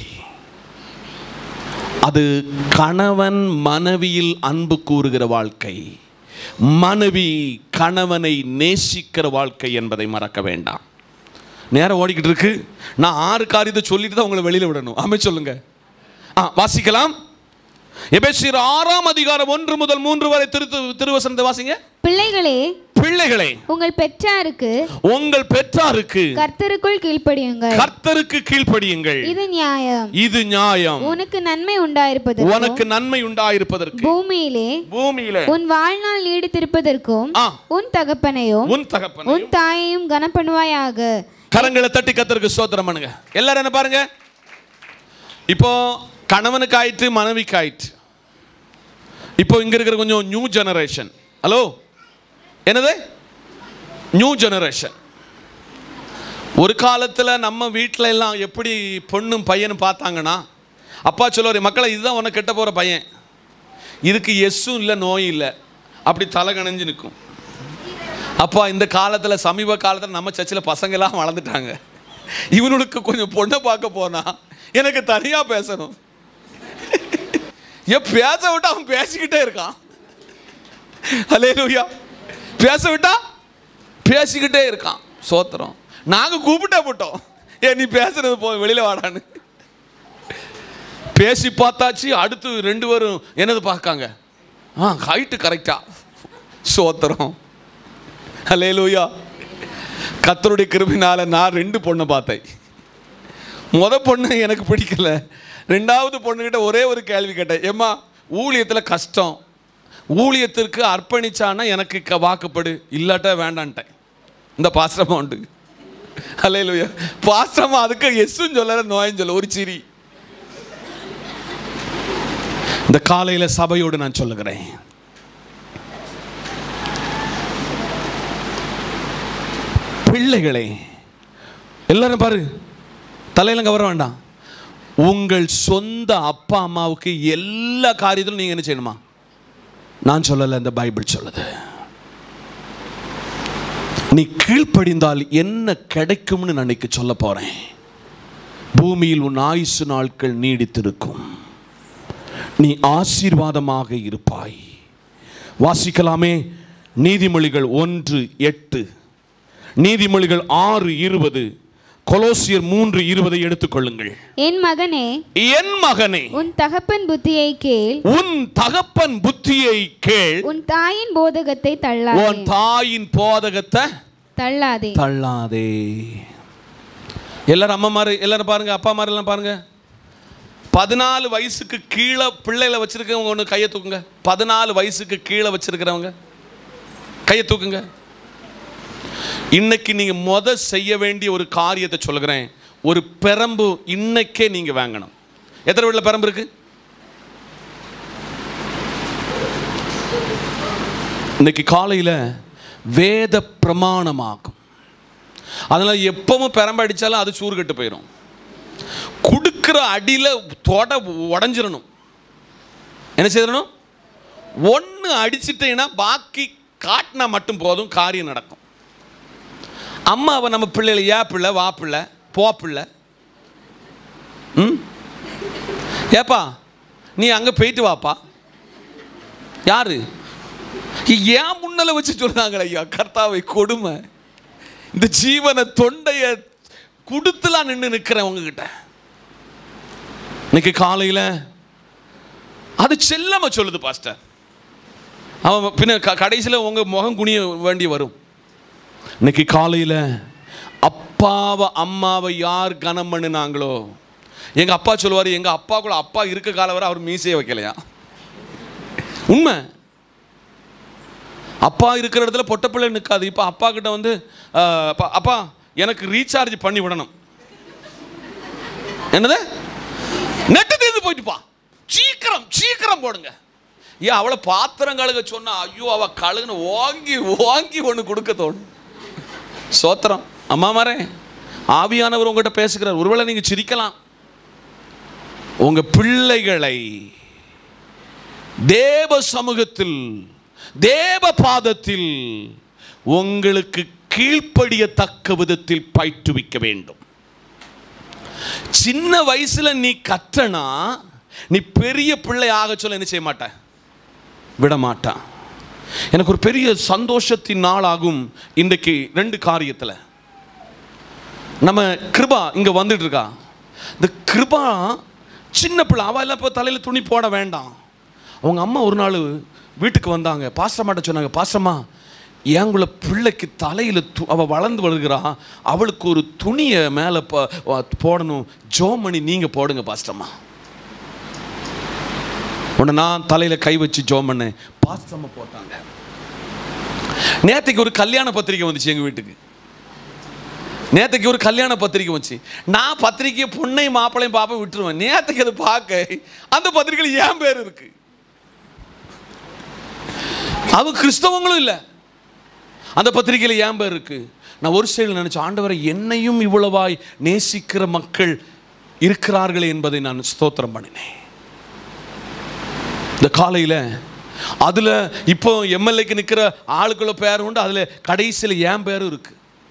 அது கணவன் மனைவியில் அன்பு கூறுகிற வாழ்க்கை மனைவி கணவனை நேசிக்கிற வாழ்க்கை என்பதை மறக்க வேண்டாம் நேரம் ஓடிக்கிட்டு இருக்கு நான் ஆறு காரியத்தை சொல்லிட்டு தான் உங்களை வெளியில விடணும் ஆமே சொல்லுங்க ஆ வாசிக்கலாம் எபேசியர் ஆறாம் அதிகாரம் ஒன்று முதல் மூன்று வரை திரு திருவசனத்தை வாசிங்க பிள்ளைகளே பிள்ளைகளே உங்கள் பெற்றாருக்கு உங்கள் பெற்றாருக்கு கர்த்தருக்குள் கீழ்ப்படியுங்கள் கர்த்தருக்கு கீழ்ப்படியுங்கள் இது நியாயம் இது நியாயம் உனக்கு நன்மை உண்டாயிருப்பது உனக்கு நன்மை உண்டாயிருப்பதற்கு பூமியிலே பூமியில உன் வாழ்நாள் நீடித்திருப்பதற்கும் ஆ உன் தகப்பனையும் உன் தகப்பன் உன் தாயையும் கனப்பண்ணுவாயாக கரங்களை தட்டி கத்தருக்கு சோத்திரம் பண்ணுங்க எல்லாரும் என்ன பாருங்க இப்போ கணவனுக்கு ஆயிட்டு மனைவிக்கு ஆயிட்டு இப்போ இங்க இருக்கிற கொஞ்சம் நியூ ஜெனரேஷன் ஹலோ என்னது நியூ ஜெனரேஷன் ஒரு காலத்தில் நம்ம வீட்டில் எல்லாம் எப்படி பொண்ணும் பையனும் பார்த்தாங்கன்னா அப்பா சொல்லுவார் மக்களை இதுதான் உனக்கு கெட்ட போகிற பையன் இதுக்கு எஸ்ஸும் இல்லை நோயும் இல்லை அப்படி தலை கணைஞ்சு நிற்கும் அப்பா இந்த காலத்தில் சமீப காலத்தில் நம்ம சர்ச்சில் பசங்களாம் வளர்ந்துட்டாங்க இவனுக்கு கொஞ்சம் பொண்ணை பார்க்க போனா எனக்கு தனியாக பேசணும் ஏன் பேச விட்டா அவன் பேசிக்கிட்டே இருக்கான் அலேலூயா பேச விட்டா பேசிக்கிட்டே இருக்கான் சோத்திரம் நாங்கள் கூப்பிட்டே போட்டோம் ஏ நீ பேசுறது போ வெளியில் வாடான்னு பேசி பார்த்தாச்சு அடுத்து ரெண்டு பேரும் என்னது பார்க்காங்க ஆ ஹைட்டு கரெக்டா சோத்திரம் ஹலேலூயா கத்தருடைய கிருபினால நான் ரெண்டு பொண்ணை பார்த்தேன் முத பொண்ணு எனக்கு பிடிக்கல ரெண்டாவது பொண்ணுகிட்ட ஒரே ஒரு கேள்வி கேட்டேன் ஏம்மா ஊழியத்தில் கஷ்டம் ஊழியத்திற்கு அர்ப்பணிச்சானா எனக்கு க- வாக்குப்படு இல்லாட்டா வேண்டான்ட்டேன் இந்த பாஸ்டமா உண்டு ஹலேலூயா பாஸ்டமா அதுக்கு எஸ்ஸும் சொல்லல நோயும் சொல்ல ஒரு சிரி இந்த காலையில் சபையோடு நான் சொல்லுகிறேன் பிள்ளைகளே எல்லாரும் பாரு தலையில கவர வேண்டாம் உங்கள் சொந்த அப்பா அம்மாவுக்கு எல்லா காரியத்திலும் நீங்க என்ன செய்யணுமா நான் சொல்லல இந்த பைபிள் சொல்லுது நீ கீழ்ப்படிந்தால் என்ன கிடைக்கும்னு நான் இன்னைக்கு சொல்ல போறேன் பூமியில் உன் ஆயுசு நாட்கள் நீடித்திருக்கும் நீ ஆசீர்வாதமாக இருப்பாய் வாசிக்கலாமே நீதிமொழிகள் ஒன்று எட்டு நீதிமொழிகள் ஆறு இருபது கொலோசியர் மூன்று இருபதை எடுத்துக்கொள்ளுங்கள் என் மகனே என் மகனே உன் தகப்பன் புத்தியை கேள் உன் தகப்பன் புத்தியை கேள் உன் தாயின் போதகத்தை தள்ளாதே உன் தாயின் போதகத்தை தள்ளாதே தள்ளாதே எல்லாரும் அம்மா மாதிரி எல்லாரும் பாருங்க அப்பா மாதிரி எல்லாம் பாருங்க பதினாலு வயசுக்கு கீழே பிள்ளைகளை வச்சிருக்கவங்க ஒன்று கையை தூக்குங்க பதினாலு வயசுக்கு கீழே வச்சிருக்கிறவங்க கையை தூக்குங்க இன்னைக்கு நீங்க முத செய்ய வேண்டிய ஒரு காரியத்தை சொல்லுகிறேன் ஒரு பெரம்பு இன்னைக்கே நீங்க வாங்கணும் எத்தனை வீட்டில் பெரம்பு இருக்கு இன்னைக்கு காலையில் வேத பிரமாணமாகும் அதனால் எப்பவும் பெரம்பு அடித்தாலும் அது சூறு கெட்டு போயிடும் கொடுக்க கொடுக்குற அடியில் தொட உடஞ்சிடணும் என்ன செய்யணும் ஒன்று அடிச்சிட்டேன்னா பாக்கி காட்டினா மட்டும் போதும் காரியம் நடக்கும் அம்மாவை நம்ம பிள்ளைகளை ஏ பிள்ளை வா பிள்ளை போ பிள்ளை ம் ஏப்பா நீ அங்கே போயிட்டு வாப்பா யாரு ஏன் முன்னல வச்சு சொல்றாங்களே ஐயா கர்த்தாவை கொடுமை இந்த ஜீவனை தொண்டைய கொடுத்துலாம் நின்று நிற்கிறேன் உங்ககிட்ட இன்னைக்கு காலையில் அது செல்லமா சொல்லுது பாஸ்டர் அவன் பின்ன க கடைசியில் உங்கள் முகம் குனிய வேண்டி வரும் இன்னைக்கு காலையில் அப்பாவை அம்மாவை யார் கனம் பண்ணினாங்களோ எங்கள் அப்பா சொல்லுவார் எங்கள் அப்பா கூட அப்பா இருக்க காலம் வரை அவர் மீசையை வைக்கலையா உண்மை அப்பா இருக்கிற இடத்துல பொட்ட பிள்ளை நிற்காது இப்போ அப்பா கிட்ட வந்து அஹ், அப்பா- அப்பா எனக்கு ரீசார்ஜ் பண்ணி விடணும் என்னது நெட்டு தீர்ந்து போயிட்டுப்பா சீக்கிரம் சீக்கிரம் போடுங்க ஏன் அவளை பாத்திரம் கழுக சொன்னா ஐயோ அவ கழுகுன்னு ஓங்கி ஓங்கி ஒன்று கொடுக்க தோணும் சோத்திரம் அம்மா மாரே ஆவியானவர் உங்ககிட்ட பேசுகிறார் ஒருவேளை நீங்க சிரிக்கலாம் உங்க பிள்ளைகளை தேவ சமூகத்தில் தேவ பாதத்தில் உங்களுக்கு கீழ்ப்படியத்தக்க விதத்தில் பயிற்றுவிக்க வேண்டும் சின்ன வயசுல நீ கற்றனா நீ பெரிய பிள்ளை ஆக சொல்ல என்ன செய்ய மாட்ட விட மாட்டான் எனக்கு ஒரு பெரிய சந்தோஷத்தின் நாள் ஆகும் இன்றைக்கு ரெண்டு காரியத்தில் நம்ம கிருபா இங்கே வந்துட்டு இருக்கா இந்த கிருபா சின்ன பிள்ளை அவள் எல்லாம் இப்போ தலையில் துணி போட வேண்டாம் அவங்க அம்மா ஒரு நாள் வீட்டுக்கு வந்தாங்க பாஸ்டமாட்ட சொன்னாங்க பாஸ்டம்மா எங்குள்ள பிள்ளைக்கு தலையில் து அவள் வளர்ந்து வருகிறா அவளுக்கு ஒரு துணியை மேலே போடணும் ஜோமணி நீங்கள் போடுங்க பாஸ்டம்மா உடனே நான் தலையில் கை வச்சு ஜோம் பண்ணேன் பாஸ்டம்மா போட்டாங்க நேற்றுக்கு ஒரு கல்யாண பத்திரிக்கை வந்துச்சு எங்கள் வீட்டுக்கு நேற்றுக்கு ஒரு கல்யாண பத்திரிக்கை வந்துச்சு நான் பத்திரிக்கையை பொண்ணையும் மாப்பிளையும் பாப்பா விட்டுருவேன் நேற்றுக்கு அதை பார்க்க அந்த பத்திரிக்கையில் ஏன் பேர் இருக்கு அவங்க கிறிஸ்தவங்களும் இல்லை அந்த பத்திரிக்கையில் ஏன் பேர் இருக்கு நான் ஒரு சைடில் நினைச்சேன் ஆண்டவரை என்னையும் இவ்வளவாய் நேசிக்கிற மக்கள் இருக்கிறார்களே என்பதை நான் ஸ்தோத்திரம் பண்ணினேன் இந்த காலையில் அதில் இப்போ எம்எல்ஏக்கு நிற்கிற ஆளுக்குள்ள பேர் உண்டு அதில் கடைசியில் என் பேரும் இருக்கு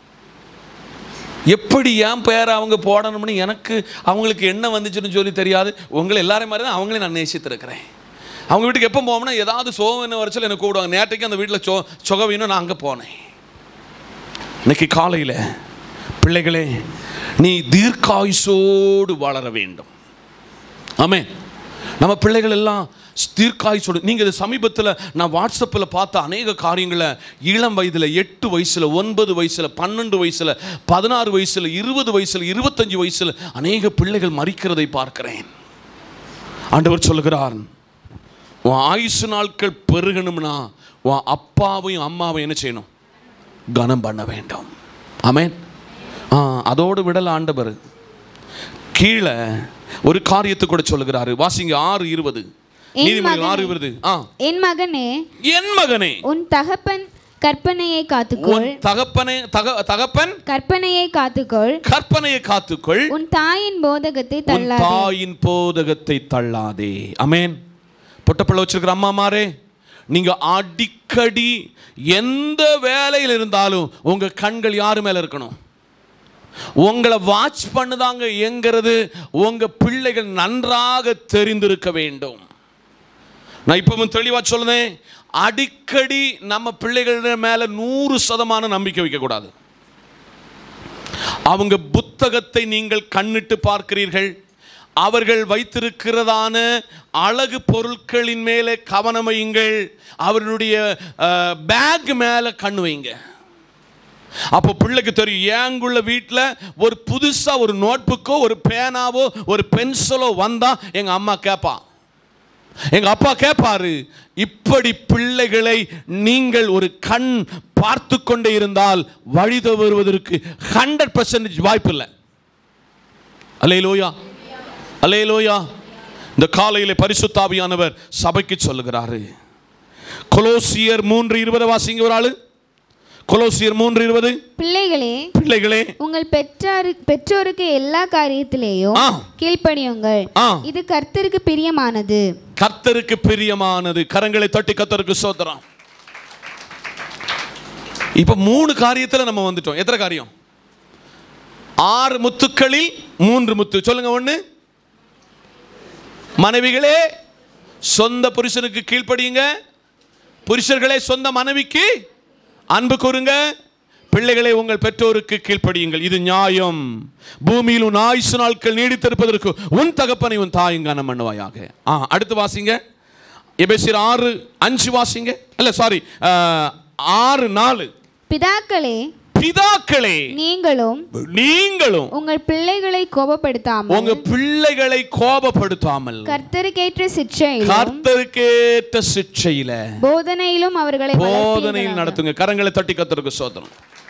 எப்படி என் பேரை அவங்க போடணும்னு எனக்கு அவங்களுக்கு என்ன வந்துச்சுன்னு சொல்லி தெரியாது உங்களை எல்லாரையும் மாதிரி தான் அவங்களையும் நான் நேசித்திருக்கிறேன் அவங்க வீட்டுக்கு எப்போ போவோம்னா ஏதாவது சோகன்னு வரச்சல் எனக்கு கூப்பிடுவாங்க நேற்றைக்கு அந்த வீட்டில் சோ சொகவின்னு நான் அங்கே போனேன் இன்னைக்கு காலையில் பிள்ளைகளே நீ தீர்க்காயுசோடு வளர வேண்டும் ஆமே நம்ம பிள்ளைகள் எல்லாம் தீர்க்காயுசோடு நீங்கள் இது சமீபத்தில் நான் வாட்ஸ்அப்பில் பார்த்த அநேக காரியங்களை இளம் வயதில் எட்டு வயசில் ஒன்பது வயசில் பன்னெண்டு வயசில் பதினாறு வயசில் இருபது வயசில் இருபத்தஞ்சு வயசில் அநேக பிள்ளைகள் மறிக்கிறதை பார்க்கிறேன் ஆண்டவர் சொல்லுகிறார் உன் ஆயுசு நாட்கள் பெருகணும்னா உன் அப்பாவையும் அம்மாவையும் என்ன செய்யணும் கனம் பண்ண வேண்டும் ஆமென் ஆ அதோடு விடல ஆண்டவர் கீழே ஒரு காரியத்தை கூட சொல்லுகிறாரு வாசிங்க ஆறு இருபது என் நீதிமொழி மகனே. ஆறு இருபது ஆ என் மகனே என் மகனே உன் தகப்பன் கற்பனையை காத்துக்கொள் உன் தகப்பனை தக தகப்பன் கற்பனையை காத்துக்கொள் கற்பனையை காத்துக்கொள் உன் தாயின் போதகத்தை உன் தள்ளாதே தாயின் போதகத்தை தள்ளாதே அமேன் பொட்டப்பிள்ளை வச்சிருக்கிற அம்மாமாரே நீங்க அடிக்கடி எந்த வேலையில் இருந்தாலும் உங்க கண்கள் யாரு மேல இருக்கணும் உங்களை வாட்ச் பண்ணுதாங்க என்கிறது உங்க பிள்ளைகள் நன்றாக தெரிந்திருக்க வேண்டும் நான் இப்பவும் தெளிவா சொல்லுதேன் அடிக்கடி நம்ம பிள்ளைகள் மேல நூறு சதமான நம்பிக்கை வைக்கக்கூடாது அவங்க புத்தகத்தை நீங்கள் கண்ணிட்டு பார்க்கிறீர்கள் அவர்கள் வைத்திருக்கிறதான அழகு பொருட்களின் மேலே கவனம் வையுங்கள் அவர்களுடைய பேக் மேலே கண்ணு வைங்க அப்போ பிள்ளைக்கு தெரியும் ஏங்குள்ள வீட்டில் ஒரு புதுசாக ஒரு நோட்புக்கோ ஒரு பேனாவோ ஒரு பென்சிலோ வந்தால் எங்கள் அம்மா கேட்பா எங்க அப்பா கேட்பாரு இப்படி பிள்ளைகளை நீங்கள் ஒரு கண் பார்த்து கொண்டே இருந்தால் வழி தவறுவதற்கு ஹண்ட்ரட் பர்சன்டேஜ் வாய்ப்பு இல்லை அலே லோயா அலே லோயா இந்த காலையில் பரிசுத்தாவியானவர் சபைக்கு சொல்லுகிறாரு கொலோசியர் மூன்று இருபது வாசிங்க ஒரு ஆளு கொலோசியர் மூன்று இருபது பிள்ளைகளே பிள்ளைகளே உங்கள் பெற்றாரு பெற்றோருக்கு எல்லா காரியத்திலேயும் ஆ கீழ்ப்படியுங்கள் ஆ இது கர்த்தருக்கு பிரியமானது கர்த்தருக்கு பிரியமானது கரங்களை தட்டி கர்த்தருக்கு சோதரம் இப்ப மூணு காரியத்துல நம்ம வந்துட்டோம் எத்தனை காரியம் ஆறு முத்துக்களில் மூன்று முத்து சொல்லுங்க ஒண்ணு மனைவிகளே சொந்த புருஷனுக்கு கீழ்ப்படியுங்க புருஷர்களே சொந்த மனைவிக்கு அன்பு கூறுங்க பிள்ளைகளை உங்கள் பெற்றோருக்கு கீழ்ப்படியுங்கள் இது நியாயம் பூமியில் உன் ஆயுசு நாட்கள் நீடித்திருப்பதற்கு உன் தகப்பனை உன் தாயும் கனம் பண்ணுவாயாக ஆ அடுத்து வாசிங்க எபேசியர் ஆறு அஞ்சு வாசிங்க இல்ல சாரி ஆறு நாலு பிதாக்களே பிதாக்களே நீங்களும் நீங்களும் உங்கள் பிள்ளைகளை கோபப்படுத்தாமல் உங்க பிள்ளைகளை கோபப்படுத்தாமல் கர்த்தருக்கேற்ற சிற்றையிலும் கர்த்தருக்கேற்ற சிக்ஷையில போதனையிலும் அவர்களை போதனையில் வளர்ப்பீர்களாக. நடத்துங்க கரங்களை தட்டி கத்தருக்கு சோதனம்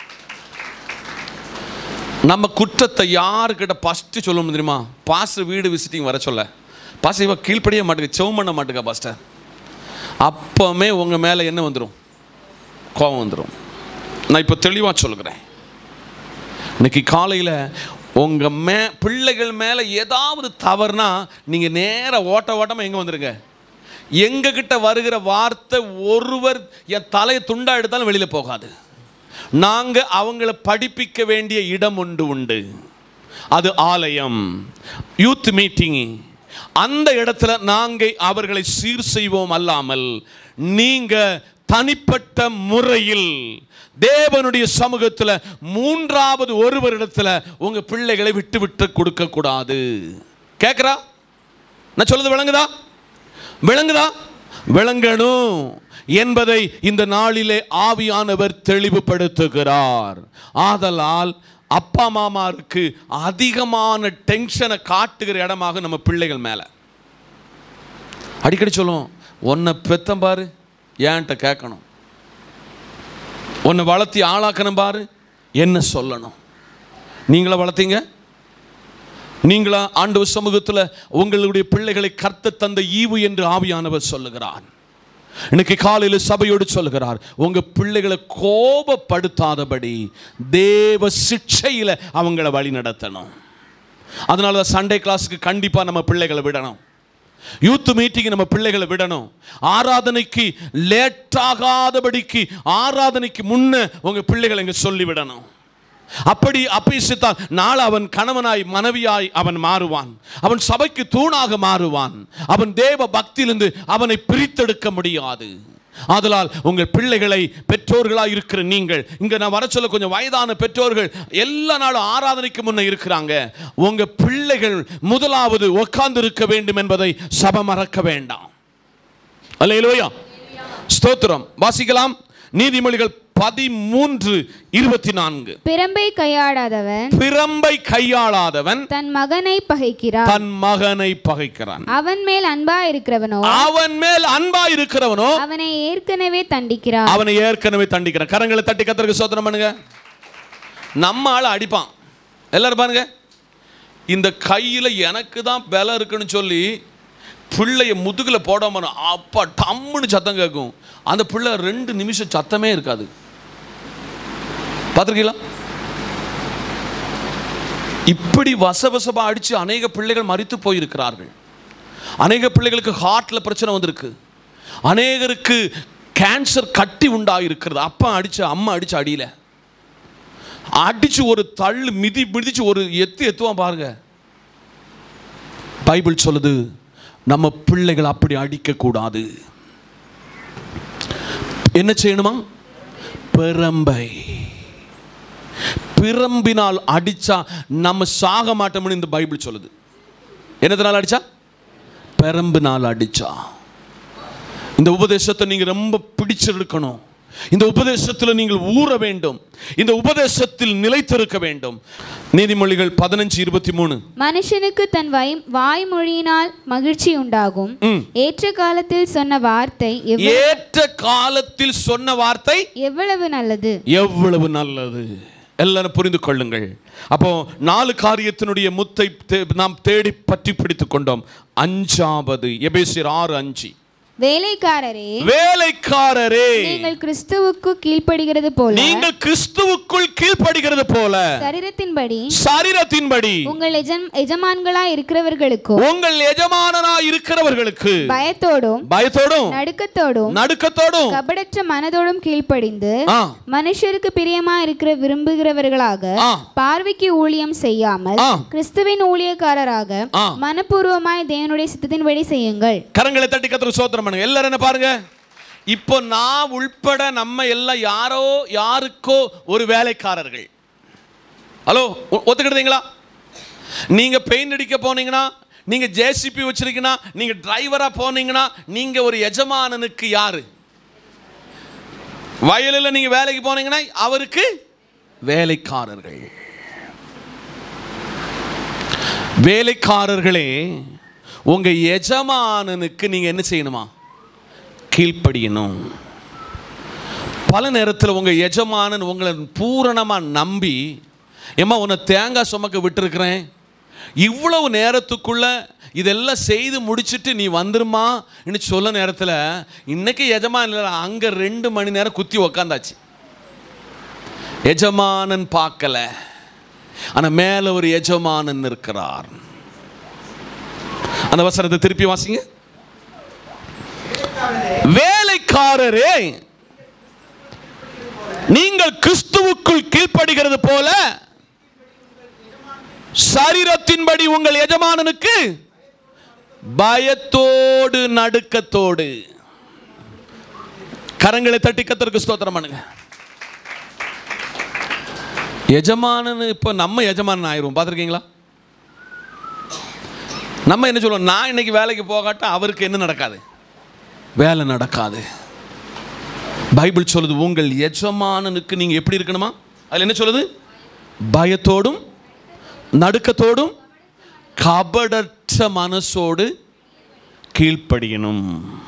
நம்ம குற்றத்தை யாருக்கிட்ட ஃபஸ்ட்டு சொல்லணும் தெரியுமா பாஸ்டர் வீடு விசிட்டிங் வர சொல்ல பாஸ்டர் இவ கீழ்ப்படிய மாட்டேங்க செவ் பண்ண மாட்டேங்க பாஸ்டர் அப்பமே உங்கள் மேலே என்ன வந்துடும் கோபம் வந்துடும் நான் இப்போ தெளிவாக சொல்லுகிறேன் இன்னைக்கு காலையில் உங்கள் மே பிள்ளைகள் மேலே ஏதாவது தவறுனா நீங்கள் நேராக ஓட்ட ஓட்டமாக எங்கே வந்துருங்க எங்ககிட்ட வருகிற வார்த்தை ஒருவர் என் தலையை துண்டா எடுத்தாலும் வெளியில் போகாது நாங்கள் அவங்கள படிப்பிக்க வேண்டிய இடம் ஒன்று உண்டு அது ஆலயம் யூத் மீட்டிங் அந்த இடத்துல நாங்கள் அவர்களை சீர் செய்வோம் அல்லாமல் நீங்க தனிப்பட்ட முறையில் தேவனுடைய சமூகத்தில் மூன்றாவது ஒருவரிடத்துல உங்க பிள்ளைகளை விட்டு விட்டு கொடுக்க கூடாது கேட்குறா நான் சொல்றது விளங்குதா விளங்குதா விளங்கணும் என்பதை இந்த நாளிலே ஆவியானவர் தெளிவுபடுத்துகிறார் ஆதலால் அப்பா மாமாருக்கு அதிகமான டென்ஷனை காட்டுகிற இடமாக நம்ம பிள்ளைகள் மேலே அடிக்கடி சொல்லுவோம் உன்னை பெத்தம் பாரு ஏன்ட்ட கேட்கணும் உன்னை வளர்த்தி ஆளாக்கணும் பாரு என்ன சொல்லணும் நீங்களா வளர்த்தீங்க நீங்களா ஆண்டவர் சமூகத்தில் உங்களுடைய பிள்ளைகளை கர்த்த தந்த ஈவு என்று ஆவியானவர் சொல்லுகிறார் இன்னைக்கு காலையில் சபையோடு சொல்லுகிறார் உங்க பிள்ளைகளை கோபப்படுத்தாதபடி தேவ சிக்ஷையில் அவங்கள வழி நடத்தணும் அதனால தான் சண்டே கிளாஸுக்கு கண்டிப்பாக நம்ம பிள்ளைகளை விடணும் யூத் மீட்டிங் நம்ம பிள்ளைகளை விடணும் ஆராதனைக்கு லேட் ஆகாதபடிக்கு ஆராதனைக்கு முன்ன உங்க பிள்ளைகளை இங்க சொல்லி விடணும் அப்படி அப்பேசித்தால் நாளை அவன் கணவனாய் மனைவியாய் அவன் மாறுவான் அவன் சபைக்கு தூணாக மாறுவான் அவன் தேவ பக்தியிலிருந்து அவனை பிரித்தெடுக்க முடியாது ஆதலால் உங்கள் பிள்ளைகளை பெற்றோர்களாக இருக்கிற நீங்கள் இங்க நான் வர சொல்ல கொஞ்சம் வயதான பெற்றோர்கள் எல்லா நாளும் ஆராதனைக்கு முன்ன இருக்கிறாங்க உங்க பிள்ளைகள் முதலாவது உட்கார்ந்து இருக்க வேண்டும் என்பதை சபை மறக்க வேண்டாம் அல்லேலூயா ஸ்தோத்திரம் வாசிக்கலாம் நீதிமொழிகள் பதிமூன்று இருபத்தி நான்கு பிரம்பை கையாடாதவன் பிரம்பை கையாளாதவன் தன் மகனை பகைக்கிறான் தன் மகனை பகைக்கிறான் அவன் மேல் அன்பா இருக்கிறவனோ அவன் மேல் அன்பா இருக்கிறவனோ அவனை ஏற்கனவே தண்டிக்கிறான் அவனை ஏற்கனவே தண்டிக்கிறான் கரங்களை தட்டி கத்தருக்கு சோதனை பண்ணுங்க நம்ம ஆளை அடிப்பான் எல்லாரும் பாருங்க இந்த கையில் எனக்கு தான் பலம் இருக்குன்னு சொல்லி பிள்ளைய முதுகில் போடாம அப்பா டம்முன்னு சத்தம் கேட்கும் அந்த பிள்ளை ரெண்டு நிமிஷம் சத்தமே இருக்காது பார்த்துருக்கீங்களா இப்படி வசவசபா அடிச்சு அநேக பிள்ளைகள் மறித்து போயிருக்கிறார்கள் அநேக பிள்ளைகளுக்கு ஹார்ட்ல பிரச்சனை வந்திருக்கு அநேகருக்கு கேன்சர் கட்டி உண்டாயிருக்கிறது அப்பா அடிச்ச அம்மா அடிச்ச அடியில அடிச்சு ஒரு தள்ளு மிதி மிதிச்சு ஒரு எத்து எத்துவான் பாருங்க பைபிள் சொல்லுது நம்ம பிள்ளைகள் அப்படி அடிக்க கூடாது என்ன செய்யணுமா பிரம்பை பிரம்பினால் அடிச்சா நம்ம சாக மாட்டோம்னு இந்த பைபிள் சொல்லுது என்னத்தினால் அடிச்சா பெரம்பினால் அடிச்சா இந்த உபதேசத்தை நீங்க ரொம்ப பிடிச்சிருக்கணும் இந்த உபதேசத்தில் நீங்கள் ஊற வேண்டும் இந்த உபதேசத்தில் நிலைத்திருக்க வேண்டும் நீதிமொழிகள் பதினஞ்சு இருபத்தி மூணு மனுஷனுக்கு தன் வாய் வாய்மொழியினால் மகிழ்ச்சி உண்டாகும் ம். ஏற்ற காலத்தில் சொன்ன வார்த்தை எவ்வ- ஏற்ற காலத்தில் சொன்ன வார்த்தை எவ்வளவு நல்லது எவ்வளவு நல்லது எல்லாரும் புரிந்து கொள்ளுங்கள் அப்போ நாலு காரியத்தினுடைய முத்தை தே- நாம் தேடி பற்றி பிடித்துக் கொண்டோம் அஞ்சாவது எபேசியர் ஆறு அஞ்சு வேலைக்காரரே வேலைக்காரரே நீங்கள் கிறிஸ்துவுக்கு கீழ்ப்படுகிறது போல நீங்கள் கிறிஸ்துவுக்குள் கீழ்ப்படுகிறது போல சரீரத்தின்படி சரீரத்தின்படி உங்கள் எஜம் எஜமான்களாய் இருக்கிறவர்களுக்கும் உங்கள் எஜமானனா இருக்கிறவர்களுக்கு பயத்தோடும் பயத்தோடும் நடுக்கத்தோடும் நடுக்கத்தோடும் கபடற்ற மனதோடும் கீழ்ப்படிந்து ஆ, மனுஷருக்கு பிரியமா இருக்கிற விரும்புகிறவர்களாக ஆ. பார்வைக்கு ஊழியம் செய்யாமல் ஆ. கிறிஸ்துவின் ஊழியக்காரராக ஆ. மனப்பூர்வமாய் தேவனுடைய சித்தத்தின்படி செய்யுங்கள் கரங்களை தட்டி கத்திர சோத்திரம் பண்ணுங்க எல்லாரும் என்ன பாருங்க இப்போ நான் உள்பட நம்ம எல்லாம் யாரோ யாருக்கோ ஒரு வேலைக்காரர்கள் ஹலோ ஒ- ஒத்துக்கிடுதீங்களா நீங்க பெயிண்ட் அடிக்க போனீங்கன்னா நீங்க ஜேசிபி வச்சிருக்கீங்கன்னா நீங்க டிரைவரா போனீங்கன்னா நீங்க ஒரு எஜமானனுக்கு யாரு வயலில் நீங்க வேலைக்கு போனீங்கன்னா அவருக்கு வேலைக்காரர்கள் வேலைக்காரர்களே உங்க எஜமானனுக்கு நீங்க என்ன செய்யணுமா கீழ்ப்படியணும் பல நேரத்தில் உங்க எஜமானன் உங்களை பூரணமா நம்பி ஏம்மா உன்னை தேங்காய் சுமக்க விட்டுருக்கிறேன் இவ்வளவு நேரத்துக்குள்ள இதெல்லாம் செய்து முடிச்சிட்டு நீ வந்துருமா சொல்ல நேரத்தில் இன்னைக்கு எஜமான் இல்லை அங்கே ரெண்டு மணி நேரம் குத்தி உக்காந்தாச்சு எஜமானன் பார்க்கல ஆனா மேல ஒரு எஜமானன் இருக்கிறார் அந்த வசனத்தை திருப்பி வாசிங்க வேலைக்காரரே நீங்கள் கிறிஸ்துவுக்குள் கீழ்ப்படுகிறது போல சரீரத்தின்படி உங்கள் எஜமானனுக்கு பயத்தோடு நடுக்கத்தோடு கரங்களை தட்டி கத்தருக்கு ஸ்தோத்திரம் பண்ணுங்க எஜமானன் இப்போ நம்ம எஜமானன் ஆயிரும் பார்த்துருக்கீங்களா நம்ம என்ன சொல்லுவோம் நான் இன்னைக்கு வேலைக்கு போகாட்டா அவருக்கு என்ன நடக்காது வேலை நடக்காது பைபிள் சொல்லுது உங்கள் எஜமானனுக்கு நீங்கள் எப்படி இருக்கணுமா அதில் என்ன சொல்லுது பயத்தோடும் நடுக்கத்தோடும் கபடற்ற மனசோடு கீழ்ப்படியணும்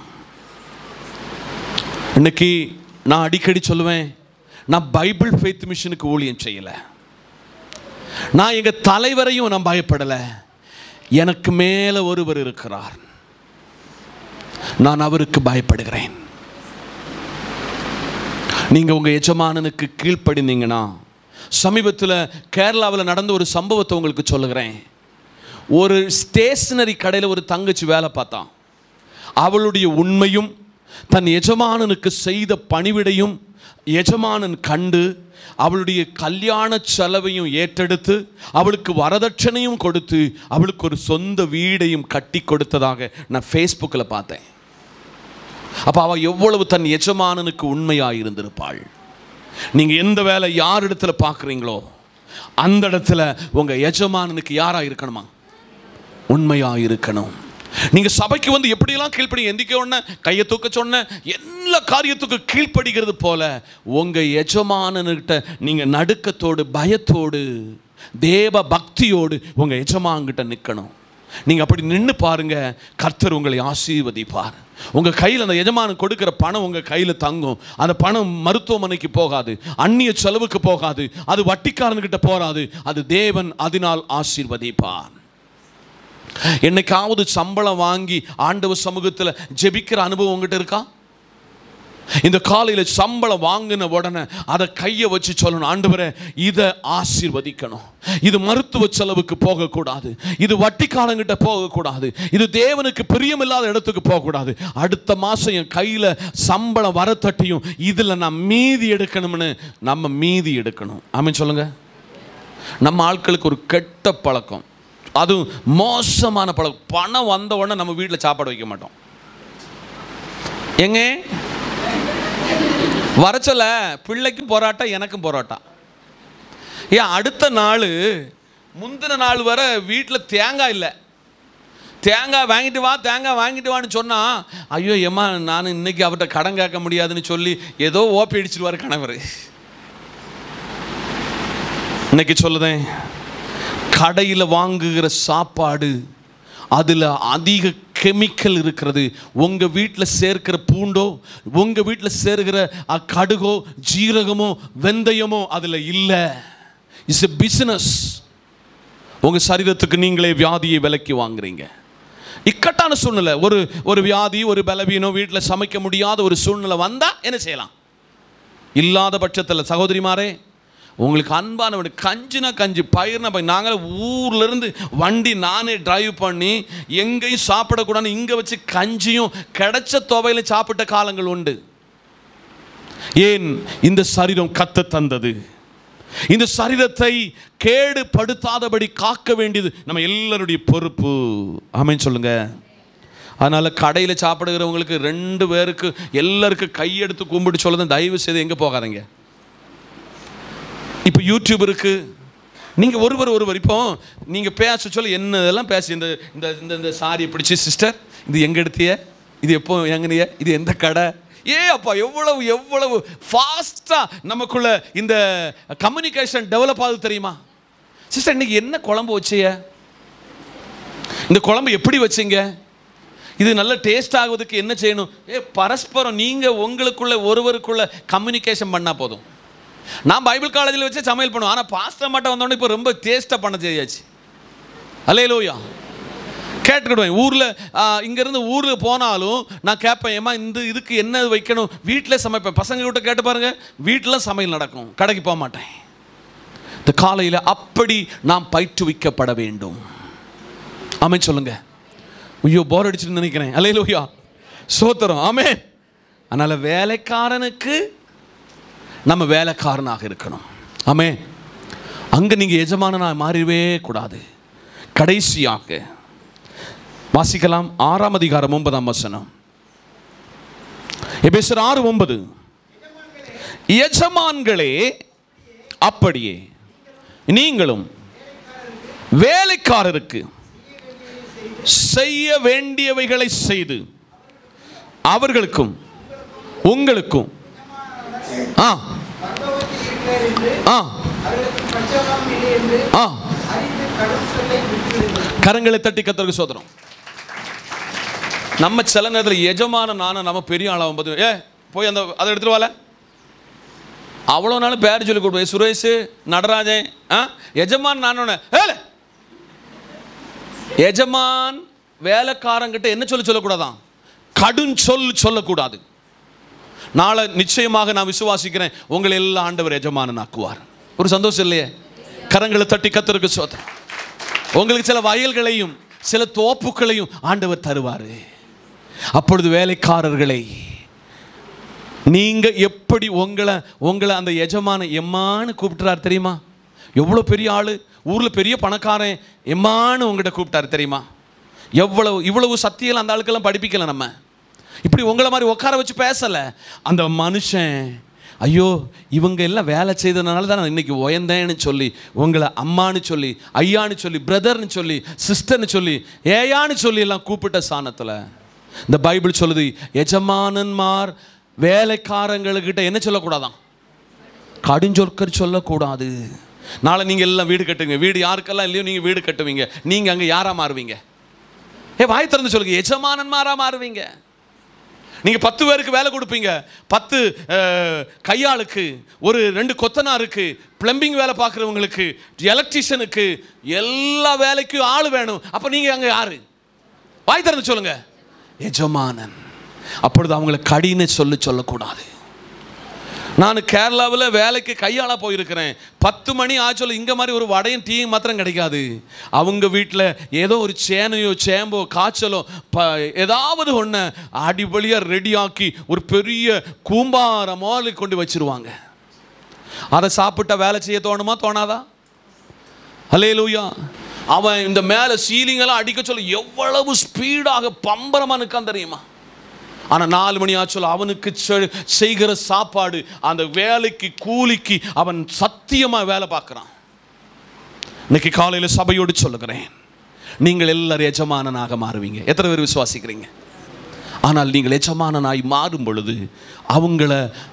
இன்னைக்கு நான் அடிக்கடி சொல்லுவேன் நான் பைபிள் ஃபெய்த் மிஷனுக்கு ஊழியம் செய்யலை நான் எங்கள் தலைவரையும் நான் பயப்படலை எனக்கு மேலே ஒருவர் இருக்கிறார் நான் அவருக்கு பயப்படுகிறேன் நீங்க உங்க எஜமானனுக்கு கீழ்ப்படிந்தீங்கன்னா சமீபத்தில் கேரளாவில் நடந்த ஒரு சம்பவத்தை உங்களுக்கு சொல்லுகிறேன் ஒரு ஸ்டேஷனரி கடையில் ஒரு தங்கச்சி வேலை பார்த்தான் அவளுடைய உண்மையும் தன் எஜமானனுக்கு செய்த பணிவிடையும் எஜமானன் கண்டு அவளுடைய கல்யாண செலவையும் ஏற்றெடுத்து அவளுக்கு வரதட்சணையும் கொடுத்து அவளுக்கு ஒரு சொந்த வீடையும் கட்டி கொடுத்ததாக நான் ஃபேஸ்புக்கில் பார்த்தேன் அப்போ அவள் எவ்வளவு தன் எஜமானனுக்கு உண்மையாக இருந்திருப்பாள் நீங்கள் எந்த வேலை யார் இடத்துல பார்க்குறீங்களோ அந்த இடத்துல உங்கள் எஜமானனுக்கு யாராக இருக்கணுமா உண்மையாக இருக்கணும் நீங்கள் சபைக்கு வந்து எப்படியெல்லாம் கீழ்ப்படி எந்திக்க உடனே கையை தூக்க சொன்ன எல்லா காரியத்துக்கும் கீழ்ப்படுகிறது போல உங்கள் எஜமானன்கிட்ட நீங்கள் நடுக்கத்தோடு பயத்தோடு தேவ பக்தியோடு உங்கள் எஜமான்கிட்ட நிற்கணும் நீங்கள் அப்படி நின்று பாருங்க கர்த்தர் உங்களை ஆசீர்வதிப்பார் உங்கள் கையில் அந்த எஜமானன் கொடுக்குற பணம் உங்கள் கையில் தங்கும் அந்த பணம் மருத்துவமனைக்கு போகாது அந்நிய செலவுக்கு போகாது அது வட்டிக்காரன்கிட்ட போகாது அது தேவன் அதனால் ஆசீர்வதிப்பார் என்னைக்காவது சம்பளம் வாங்கி ஆண்டவர் சமூகத்தில் ஜெபிக்கிற அனுபவம் உங்ககிட்ட இருக்கா இந்த காலையில் சம்பளம் வாங்கின உடனே அதை கையை வச்சு சொல்லணும் ஆண்டவரே இதை ஆசீர்வதிக்கணும் இது மருத்துவ செலவுக்கு போகக்கூடாது இது வட்டிக்காரங்கிட்ட போகக்கூடாது இது தேவனுக்கு பிரியமில்லாத இடத்துக்கு போகக்கூடாது அடுத்த மாதம் என் கையில் சம்பளம் வரத்தட்டியும் இதில் நான் மீதி எடுக்கணும்னு நம்ம மீதி எடுக்கணும் ஆமென் சொல்லுங்க நம்ம ஆட்களுக்கு ஒரு கெட்ட பழக்கம் அதுவும் மோசமான பழக்கம் பணம் வந்த உடனே நம்ம வீட்டில் சாப்பாடு வைக்க மாட்டோம் எங்க வர சொல்ல பிள்ளைக்கும் போராட்டா எனக்கும் போராட்டா ஏன் அடுத்த நாள் முந்தின நாள் வர வீட்டில் தேங்காய் இல்லை தேங்காய் வாங்கிட்டு வா தேங்காய் வாங்கிட்டு வான்னு சொன்னா ஐயோ ஏம்மா நான் இன்னைக்கு அவர்கிட்ட கடன் கேட்க முடியாதுன்னு சொல்லி ஏதோ ஓப்பி அடிச்சிருவார் கணவர் இன்னைக்கு சொல்லுதேன் கடையில் வாங்குகிற சாப்பாடு அதில் அதிக கெமிக்கல் இருக்கிறது உங்கள் வீட்டில் சேர்க்கிற பூண்டோ உங்கள் வீட்டில் சேர்க்கிற அ, கடுகோ ஜீரகமோ வெந்தயமோ அதில் இல்லை இட்ஸ் எ பிஸ்னஸ் உங்கள் சரீரத்துக்கு நீங்களே வியாதியை விலைக்கு வாங்குறீங்க இக்கட்டான சூழ்நிலை ஒரு ஒரு வியாதி ஒரு பலவீனம் வீட்டில் சமைக்க முடியாத ஒரு சூழ்நிலை வந்தால் என்ன செய்யலாம் இல்லாத பட்சத்தில் சகோதரிமாரே உங்களுக்கு அன்பானவன் கஞ்சினா கஞ்சி பயிர்னா பயிர் நாங்களே ஊர்லேருந்து வண்டி நானே டிரைவ் பண்ணி எங்கேயும் சாப்பிடக்கூடாதுன்னு இங்கே வச்சு கஞ்சியும் கிடைச்ச துவையில சாப்பிட்ட காலங்கள் உண்டு ஏன் இந்த சரீரம் கத்த தந்தது இந்த சரீரத்தை கேடுபடுத்தாதபடி காக்க வேண்டியது நம்ம எல்லாருடைய பொறுப்பு ஆமென் சொல்லுங்க அதனால் கடையில் சாப்பிடுகிறவங்களுக்கு ரெண்டு பேருக்கு எல்லாருக்கும் கையெடுத்து கும்பிட்டு சொல்லுது தயவு செய்து எங்கே போகாதீங்க இப்போ யூடியூப் இருக்கு நீங்கள் ஒருவர் ஒருவர் இப்போ நீங்கள் பேச சொல்ல என்ன இதெல்லாம் பேசி இந்த இந்த இந்த இந்த சாரியை பிடிச்சி சிஸ்டர் இது எங்கே எடுத்திய இது எப்போ எங்கனிய இது எந்த கடை ஏ அப்பா எவ்வளவு எவ்வளவு ஃபாஸ்ட்டாக நமக்குள்ள இந்த கம்யூனிகேஷன் டெவலப் ஆகுது தெரியுமா சிஸ்டர் இன்னைக்கு என்ன குழம்பு வச்சிய இந்த குழம்பு எப்படி வச்சீங்க இது நல்ல டேஸ்ட் ஆகுவதுக்கு என்ன செய்யணும் ஏ பரஸ்பரம் நீங்கள் உங்களுக்குள்ள ஒருவருக்குள்ள கம்யூனிகேஷன் பண்ணால் போதும் நான் பைபிள் காலேஜில் வச்சு சமையல் பண்ணுவேன் ஆனால் பாஸ்டர் மட்டும் வந்தோடனே இப்போ ரொம்ப டேஸ்ட்டாக பண்ண தெரியாச்சு அலையலோயா கேட்டுக்கிடுவேன் ஊரில் இங்கேருந்து ஊருக்கு போனாலும் நான் கேட்பேன் ஏமா இந்த இதுக்கு என்ன வைக்கணும் வீட்டில் சமைப்பேன் பசங்க கிட்ட கேட்டு பாருங்க வீட்டில் சமையல் நடக்கும் கடைக்கு போக மாட்டேன் இந்த காலையில் அப்படி நாம் பயிற்றுவிக்கப்பட வேண்டும் ஆமென் சொல்லுங்க ஐயோ போர் அடிச்சுன்னு நினைக்கிறேன் அலையலோயா சோத்திரம் ஆமே அதனால் வேலைக்காரனுக்கு நம்ம வேலைக்காரனாக இருக்கணும் ஆமே அங்கே நீங்கள் எஜமானனாக மாறிடவே கூடாது கடைசியாக வாசிக்கலாம் ஆறாம் அதிகாரம் ஒன்பதாம் வசனம் எபேசர் ஆறு ஒன்பது எஜமான்களே அப்படியே நீங்களும் வேலைக்காரருக்கு செய்ய வேண்டியவைகளை செய்து அவர்களுக்கும் உங்களுக்கும் ஆ ஆ ஆ கரங்களை தட்டி கத்தருக்கு சோதரம் நம்ம சில நேரத்தில் எஜமான நானும் நம்ம பெரிய ஆளாகும் போது ஏ போய் அந்த அதை எடுத்துட்டு வால அவ்வளோ நாளும் பேர் சொல்லி கொடுப்பேன் சுரேஷ் நடராஜன் ஆ எஜமான் நானோட ஏல எஜமான் வேலைக்காரங்கிட்ட என்ன சொல்லி சொல்லக்கூடாதான் கடும் சொல் சொல்லக்கூடாது நாளை நிச்சயமாக நான் விசுவாசிக்கிறேன் உங்களை எல்லாம் ஆண்டவர் எஜமானன் ஆக்குவார் ஒரு சந்தோஷம் இல்லையே கரங்களை தட்டி கத்தருக்கு சோதரம் உங்களுக்கு சில வயல்களையும் சில தோப்புகளையும் ஆண்டவர் தருவார் அப்பொழுது வேலைக்காரர்களை நீங்க எப்படி உங்களை உங்களை அந்த எஜமான எம்மான்னு கூப்பிட்டுறாரு தெரியுமா எவ்வளோ பெரிய ஆளு ஊர்ல பெரிய பணக்காரன் எம்மான்னு உங்ககிட்ட கூப்பிட்டாரு தெரியுமா எவ்வளவு இவ்வளவு சத்தியம் அந்த ஆளுக்கெல்லாம் படிப்பிக்கல நம்ம இப்படி உங்களை மாதிரி உட்கார வச்சு பேசலை அந்த மனுஷன் ஐயோ இவங்க எல்லாம் வேலை செய்ததுனால தான் நான் இன்னைக்கு உயர்ந்தேன்னு சொல்லி உங்களை அம்மான்னு சொல்லி ஐயான்னு சொல்லி பிரதர்னு சொல்லி சிஸ்டர்னு சொல்லி ஏயான்னு சொல்லி எல்லாம் கூப்பிட்ட சாணத்தில் இந்த பைபிள் சொல்லுது எஜமானன்மார் வேலைக்காரங்களுக்கிட்ட என்ன சொல்லக்கூடாதான் கடுஞ்சொற்கர் சொல்லக்கூடாது நாளை நீங்கள் எல்லாம் வீடு கட்டுவீங்க வீடு யாருக்கெல்லாம் இல்லையோ நீங்கள் வீடு கட்டுவீங்க நீங்கள் அங்கே யாரா மாறுவீங்க ஏ வாய் திறந்து சொல்லுங்க எஜமானன்மாரா மாறுவீங்க நீங்கள் பத்து பேருக்கு வேலை கொடுப்பீங்க பத்து அஹ், கையாளுக்கு ஒரு ரெண்டு கொத்தனாருக்கு பிளம்பிங் வேலை பார்க்குறவங்களுக்கு எலக்ட்ரிஷியனுக்கு எல்லா வேலைக்கும் ஆள் வேணும் அப்போ நீங்கள் அங்கே யாரு வாய் திறந்து சொல்லுங்க எஜமானன் அப்பொழுது அவங்களை கடின்னு சொல்லி சொல்லக்கூடாது நான் கேரளாவில் வேலைக்கு கையாளாக போயிருக்கிறேன் பத்து மணி ஆச்சொல்ல இங்கே மாதிரி ஒரு வடையும் டீயும் மாத்திரம் கிடைக்காது அவங்க வீட்டில் ஏதோ ஒரு சேனையோ சேம்போ காய்ச்சலோ ப ஏதாவது ஒன்று அடிபொலியாக ரெடியாக்கி ஒரு பெரிய கூம்பார மோலை கொண்டு வச்சிருவாங்க அதை சாப்பிட்டா வேலை செய்ய தோணுமா தோணாதா ஹலே லூயா அவன் இந்த மேலே சீலிங் எல்லாம் அடிக்க சொல்ல எவ்வளவு ஸ்பீடாக பம்பரமாக நிற்கான் தெரியுமா ஆனால் நாலு மணி ஆச்சொல்ல அவனுக்கு செ- செய்கிற சாப்பாடு அந்த வேலைக்கு கூலிக்கு அவன் சத்தியமாக வேலை பார்க்குறான் இன்னைக்கு காலையில் சபையோடு சொல்லுகிறேன் நீங்கள் எல்லாரும் எஜமானனாக மாறுவீங்க எத்தனை பேர் விசுவாசிக்கிறீங்க ஆனால் நீங்கள் எஜமானனாய் மாறும் பொழுது அவங்கள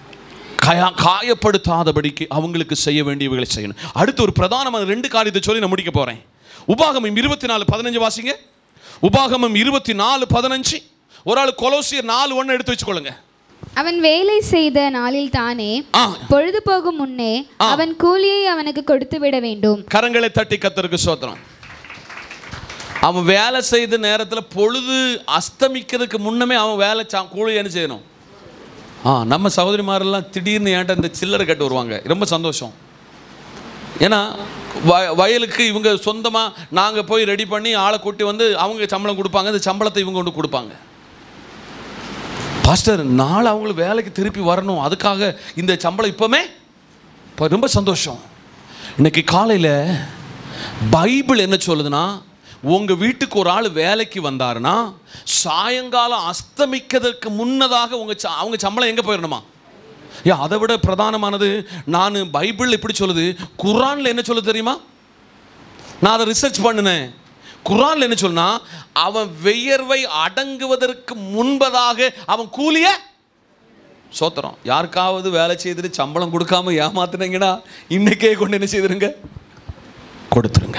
கயா காயப்படுத்தாதபடிக்கு அவங்களுக்கு செய்ய வேண்டியவைகளை செய்யணும் அடுத்து ஒரு பிரதானமான ரெண்டு காரியத்தை சொல்லி நான் முடிக்க போகிறேன் உபாகமம் இருபத்தி நாலு பதினஞ்சு வாசிங்க உபாகமம் இருபத்தி நாலு பதினஞ்சு ஒரு ஆள் கொலோசியர் நாலு ஒன்று எடுத்து வச்சுக்கொள்ளுங்க அவன் வேலை செய்த நாளில் தானே ஆ பொழுது போகும் முன்னே அவன் கூலியை அவனுக்கு கொடுத்து விட வேண்டும் கரங்களை தட்டி கத்தருக்கு சோத்திரம் அவன் வேலை செய்த நேரத்தில் பொழுது அஸ்தமிக்கிறதுக்கு முன்னமே அவன் வேலை சா கூலி என்ன செய்யணும் ஆ நம்ம சகோதரிமாரெல்லாம் திடீர்னு ஏன்ட்ட இந்த சில்லறை கட்டு வருவாங்க ரொம்ப சந்தோஷம் ஏன்னா வ வயலுக்கு இவங்க சொந்தமாக நாங்கள் போய் ரெடி பண்ணி ஆளை கூட்டி வந்து அவங்க சம்பளம் கொடுப்பாங்க இந்த சம்பளத்தை இவங்க கொண்டு கொடுப்பாங்க பாஸ்டர் நாளை அவங்களுக்கு வேலைக்கு திருப்பி வரணும் அதுக்காக இந்த சம்பளம் இப்போமே இப்போ ரொம்ப சந்தோஷம் இன்னைக்கு காலையில் பைபிள் என்ன சொல்லுதுன்னா உங்கள் வீட்டுக்கு ஒரு ஆள் வேலைக்கு வந்தாருன்னா சாயங்காலம் அஸ்தமிக்கிறதுக்கு முன்னதாக உங்கள் ச- அவங்க சம்பளம் எங்கே போயிடணுமா ஏன் அதை விட பிரதானமானது நான் பைபிள் எப்படி சொல்லுது குரானில் என்ன சொல்லுது தெரியுமா நான் அதை ரிசர்ச் பண்ணினேன் குரான்ல என்ன சொன்னா அவன் வியர்வை அடங்குவதற்கு முன்பதாக அவன் கூலிய சோத்திரம் யாருக்காவது வேலை செய்துட்டு சம்பளம் கொடுக்காம ஏமாத்துனீங்கன்னா இன்னைக்கே கொண்டு என்ன செய்திருங்க கொடுத்துருங்க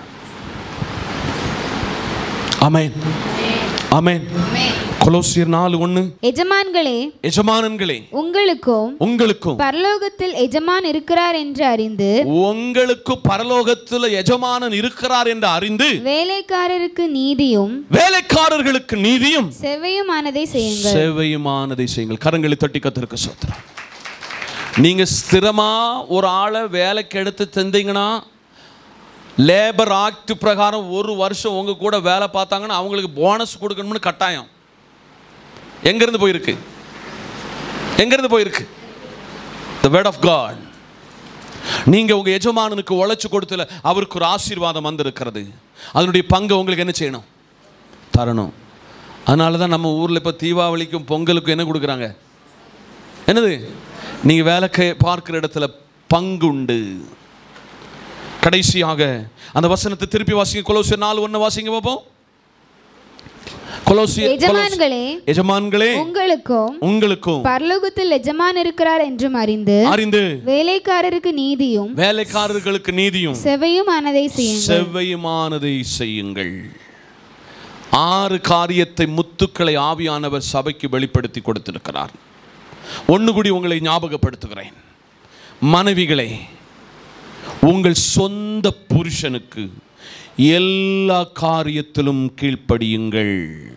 அமேன் அமேன் கொலோசியர் நாலு ஒண்ணு எஜமான்களே எஜமானன்களே உங்களுக்கும் உங்களுக்கும் பரலோகத்தில் எஜமான் இருக்கிறார் என்று அறிந்து உங்களுக்கு பரலோகத்தில் எஜமானன் இருக்கிறார் என்று அறிந்து வேலைக்காரருக்கு நீதியும் வேலைக்காரர்களுக்கு நீதியும் செவ்வையுமானதை செய்யுங்கள் சேவையுமானதை செய்யுங்கள் கரங்களை தட்டி கத்திருக்க சோத்திரம் நீங்க ஸ்திரமா ஒரு ஆளை வேலைக்கு எடுத்து தந்தீங்கன்னா லேபர் ஆக்ட் பிரகாரம் ஒரு வருஷம் உங்க கூட வேலை பார்த்தாங்கன்னா அவங்களுக்கு போனஸ் கொடுக்கணும்னு கட்டாயம் எங்கிருந்து போயிருக்கு எங்கிருந்து போயிருக்கு த வேர்ட் ஆஃப் காட் நீங்க உங்க எஜமானனுக்கு உழைச்சு கொடுத்துல அவருக்கு ஒரு ஆசீர்வாதம் வந்திருக்கிறது அதனுடைய பங்கை உங்களுக்கு என்ன செய்யணும் தரணும் அதனால தான் நம்ம ஊரில் இப்போ தீபாவளிக்கும் பொங்கலுக்கும் என்ன கொடுக்குறாங்க என்னது நீங்கள் வேலை கே- பார்க்கிற இடத்துல பங்குண்டு கடைசியாக அந்த வசனத்தை திருப்பி வாசிங்க கொலோசியர் நாலு ஒன்று வாசிங்க பார்ப்போம் கொலோசியர் கொலோஸ்- எஜமான்களே எஜமான்களே உங்களுக்கும் உங்களுக்கும் பரலோகத்தில் எஜமான் இருக்கிறார் என்றும் அறிந்து அறிந்து வேலைக்காரருக்கு நீதியும் வேலைக்காரர்களுக்கு நீதியும் செவையுமானதை செய்யுங்கள் செவ்வையுமானதை செய்யுங்கள் ஆறு காரியத்தை முத்துக்களை ஆவியானவர் சபைக்கு வெளிப்படுத்தி கொடுத்திருக்கிறார் ஒன்று கூடி உங்களை ஞாபகப்படுத்துகிறேன் மனைவிகளே உங்கள் சொந்த புருஷனுக்கு எல்லா காரியத்திலும் கீழ்ப்படியுங்கள்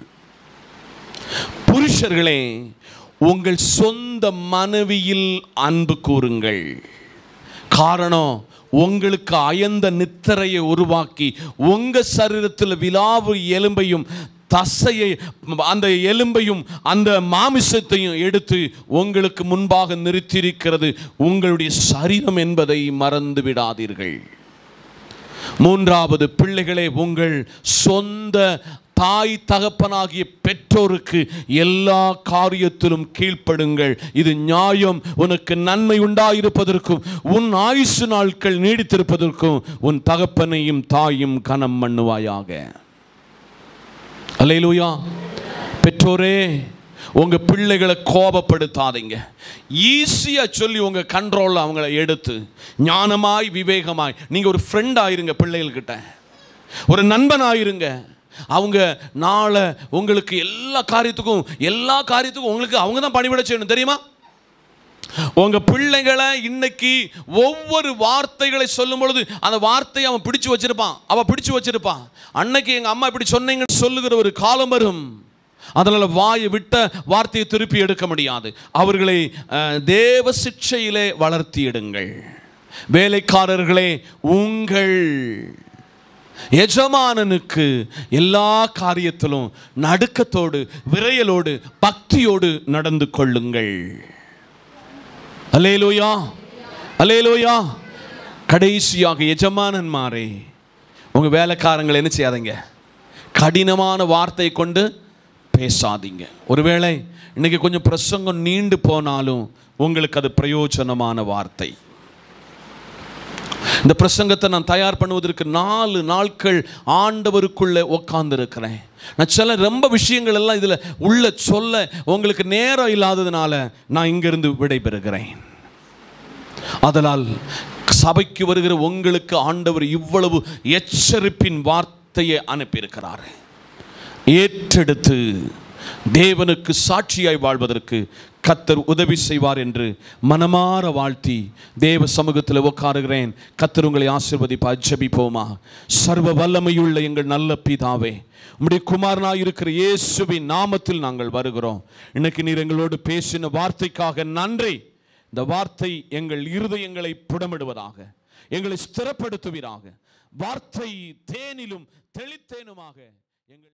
புருஷர்களே உங்கள் சொந்த மனைவியில் அன்பு கூறுங்கள் காரணம் உங்களுக்கு அயந்த நித்திரையை உருவாக்கி உங்க சரீரத்தில் விலாவு எலும்பையும் தசையை அந்த எலும்பையும் அந்த மாமிசத்தையும் எடுத்து உங்களுக்கு முன்பாக நிறுத்தியிருக்கிறது உங்களுடைய சரீரம் என்பதை மறந்து விடாதீர்கள் மூன்றாவது பிள்ளைகளே உங்கள் சொந்த தாய் தகப்பனாகிய பெற்றோருக்கு எல்லா காரியத்திலும் கீழ்ப்படுங்கள் இது நியாயம் உனக்கு நன்மை உண்டாயிருப்பதற்கும் உன் ஆயுசு நாட்கள் நீடித்திருப்பதற்கும் உன் தகப்பனையும் தாயும் கனம் பண்ணுவாயாக அல்லேலூயா பெற்றோரே உங்க பிள்ளைகளை கோபப்படுத்தாதீங்க ஈஸியா சொல்லி உங்க கண்ட்ரோல்ல அவங்கள எடுத்து ஞானமாய் விவேகமாய் நீங்க ஒரு ஃப்ரெண்ட் ஆயிருங்க பிள்ளைகள்கிட்ட ஒரு நண்பன் ஆயிருங்க அவங்க நாளை உங்களுக்கு எல்லா காரியத்துக்கும் எல்லா காரியத்துக்கும் உங்களுக்கு அவங்க தான் பணிவிட செய்யணும் தெரியுமா உங்க பிள்ளைகளை இன்னைக்கு ஒவ்வொரு வார்த்தைகளை சொல்லும் பொழுது அந்த வார்த்தையை அவன் பிடிச்சு வச்சிருப்பான் அவ பிடிச்சு வச்சிருப்பான் அன்னைக்கு எங்க அம்மா இப்படி சொன்னீங்கன்னு சொல்லுகிற ஒரு காலம் வரும் அதனால வாயை விட்ட வார்த்தையை திருப்பி எடுக்க முடியாது அவர்களை அஹ், தேவ சிக்ஷையிலே வளர்த்தி எடுங்கள் வேலைக்காரர்களே உங்கள் எஜமானனுக்கு எல்லா காரியத்திலும் நடுக்கத்தோடு விரையலோடு பக்தியோடு நடந்து கொள்ளுங்கள் அலேலோயா அலேலோயா கடைசியாக எஜமானன்மாரே உங்க வேலைக்காரங்களை என்ன செய்யாதீங்க கடினமான வார்த்தை கொண்டு பேசாதீங்க ஒருவேளை இன்னைக்கு கொஞ்சம் பிரசங்கம் நீண்டு போனாலும் உங்களுக்கு அது பிரயோஜனமான வார்த்தை இந்த பிரசங்கத்தை நான் தயார் பண்ணுவதற்கு நாலு நாட்கள் ஆண்டவருக்குள்ள உட்கார்ந்துருக்கிறேன் நான் சில ரொம்ப விஷயங்கள் எல்லாம் இதில் உள்ள சொல்ல உங்களுக்கு நேரம் இல்லாததுனால நான் இங்கிருந்து விடைபெறுகிறேன் அதனால் சபைக்கு வருகிற உங்களுக்கு ஆண்டவர் இவ்வளவு எச்சரிப்பின் வார்த்தையை அனுப்பியிருக்கிறார் ஏற்றெடுத்து தேவனுக்கு சாட்சியாய் வாழ்வதற்கு கத்தர் உதவி செய்வார் என்று மனமாற வாழ்த்தி தேவ சமூகத்தில் உட்காருகிறேன் கத்தர் உங்களை ஆசிர்வதிப்பா ஜெபிப்போமா சர்வ வல்லமையுள்ள எங்கள் நல்ல பிதாவே உம்முடைய குமாரனாய் இருக்கிற இயேசுவின் நாமத்தில் நாங்கள் வருகிறோம் இன்னைக்கு நீர் எங்களோடு பேசின வார்த்தைக்காக நன்றி இந்த வார்த்தை எங்கள் இருதயங்களை புடமிடுவதாக எங்களை ஸ்திரப்படுத்துவீராக வார்த்தை தேனிலும் தெளித்தேனுமாக எங்கள்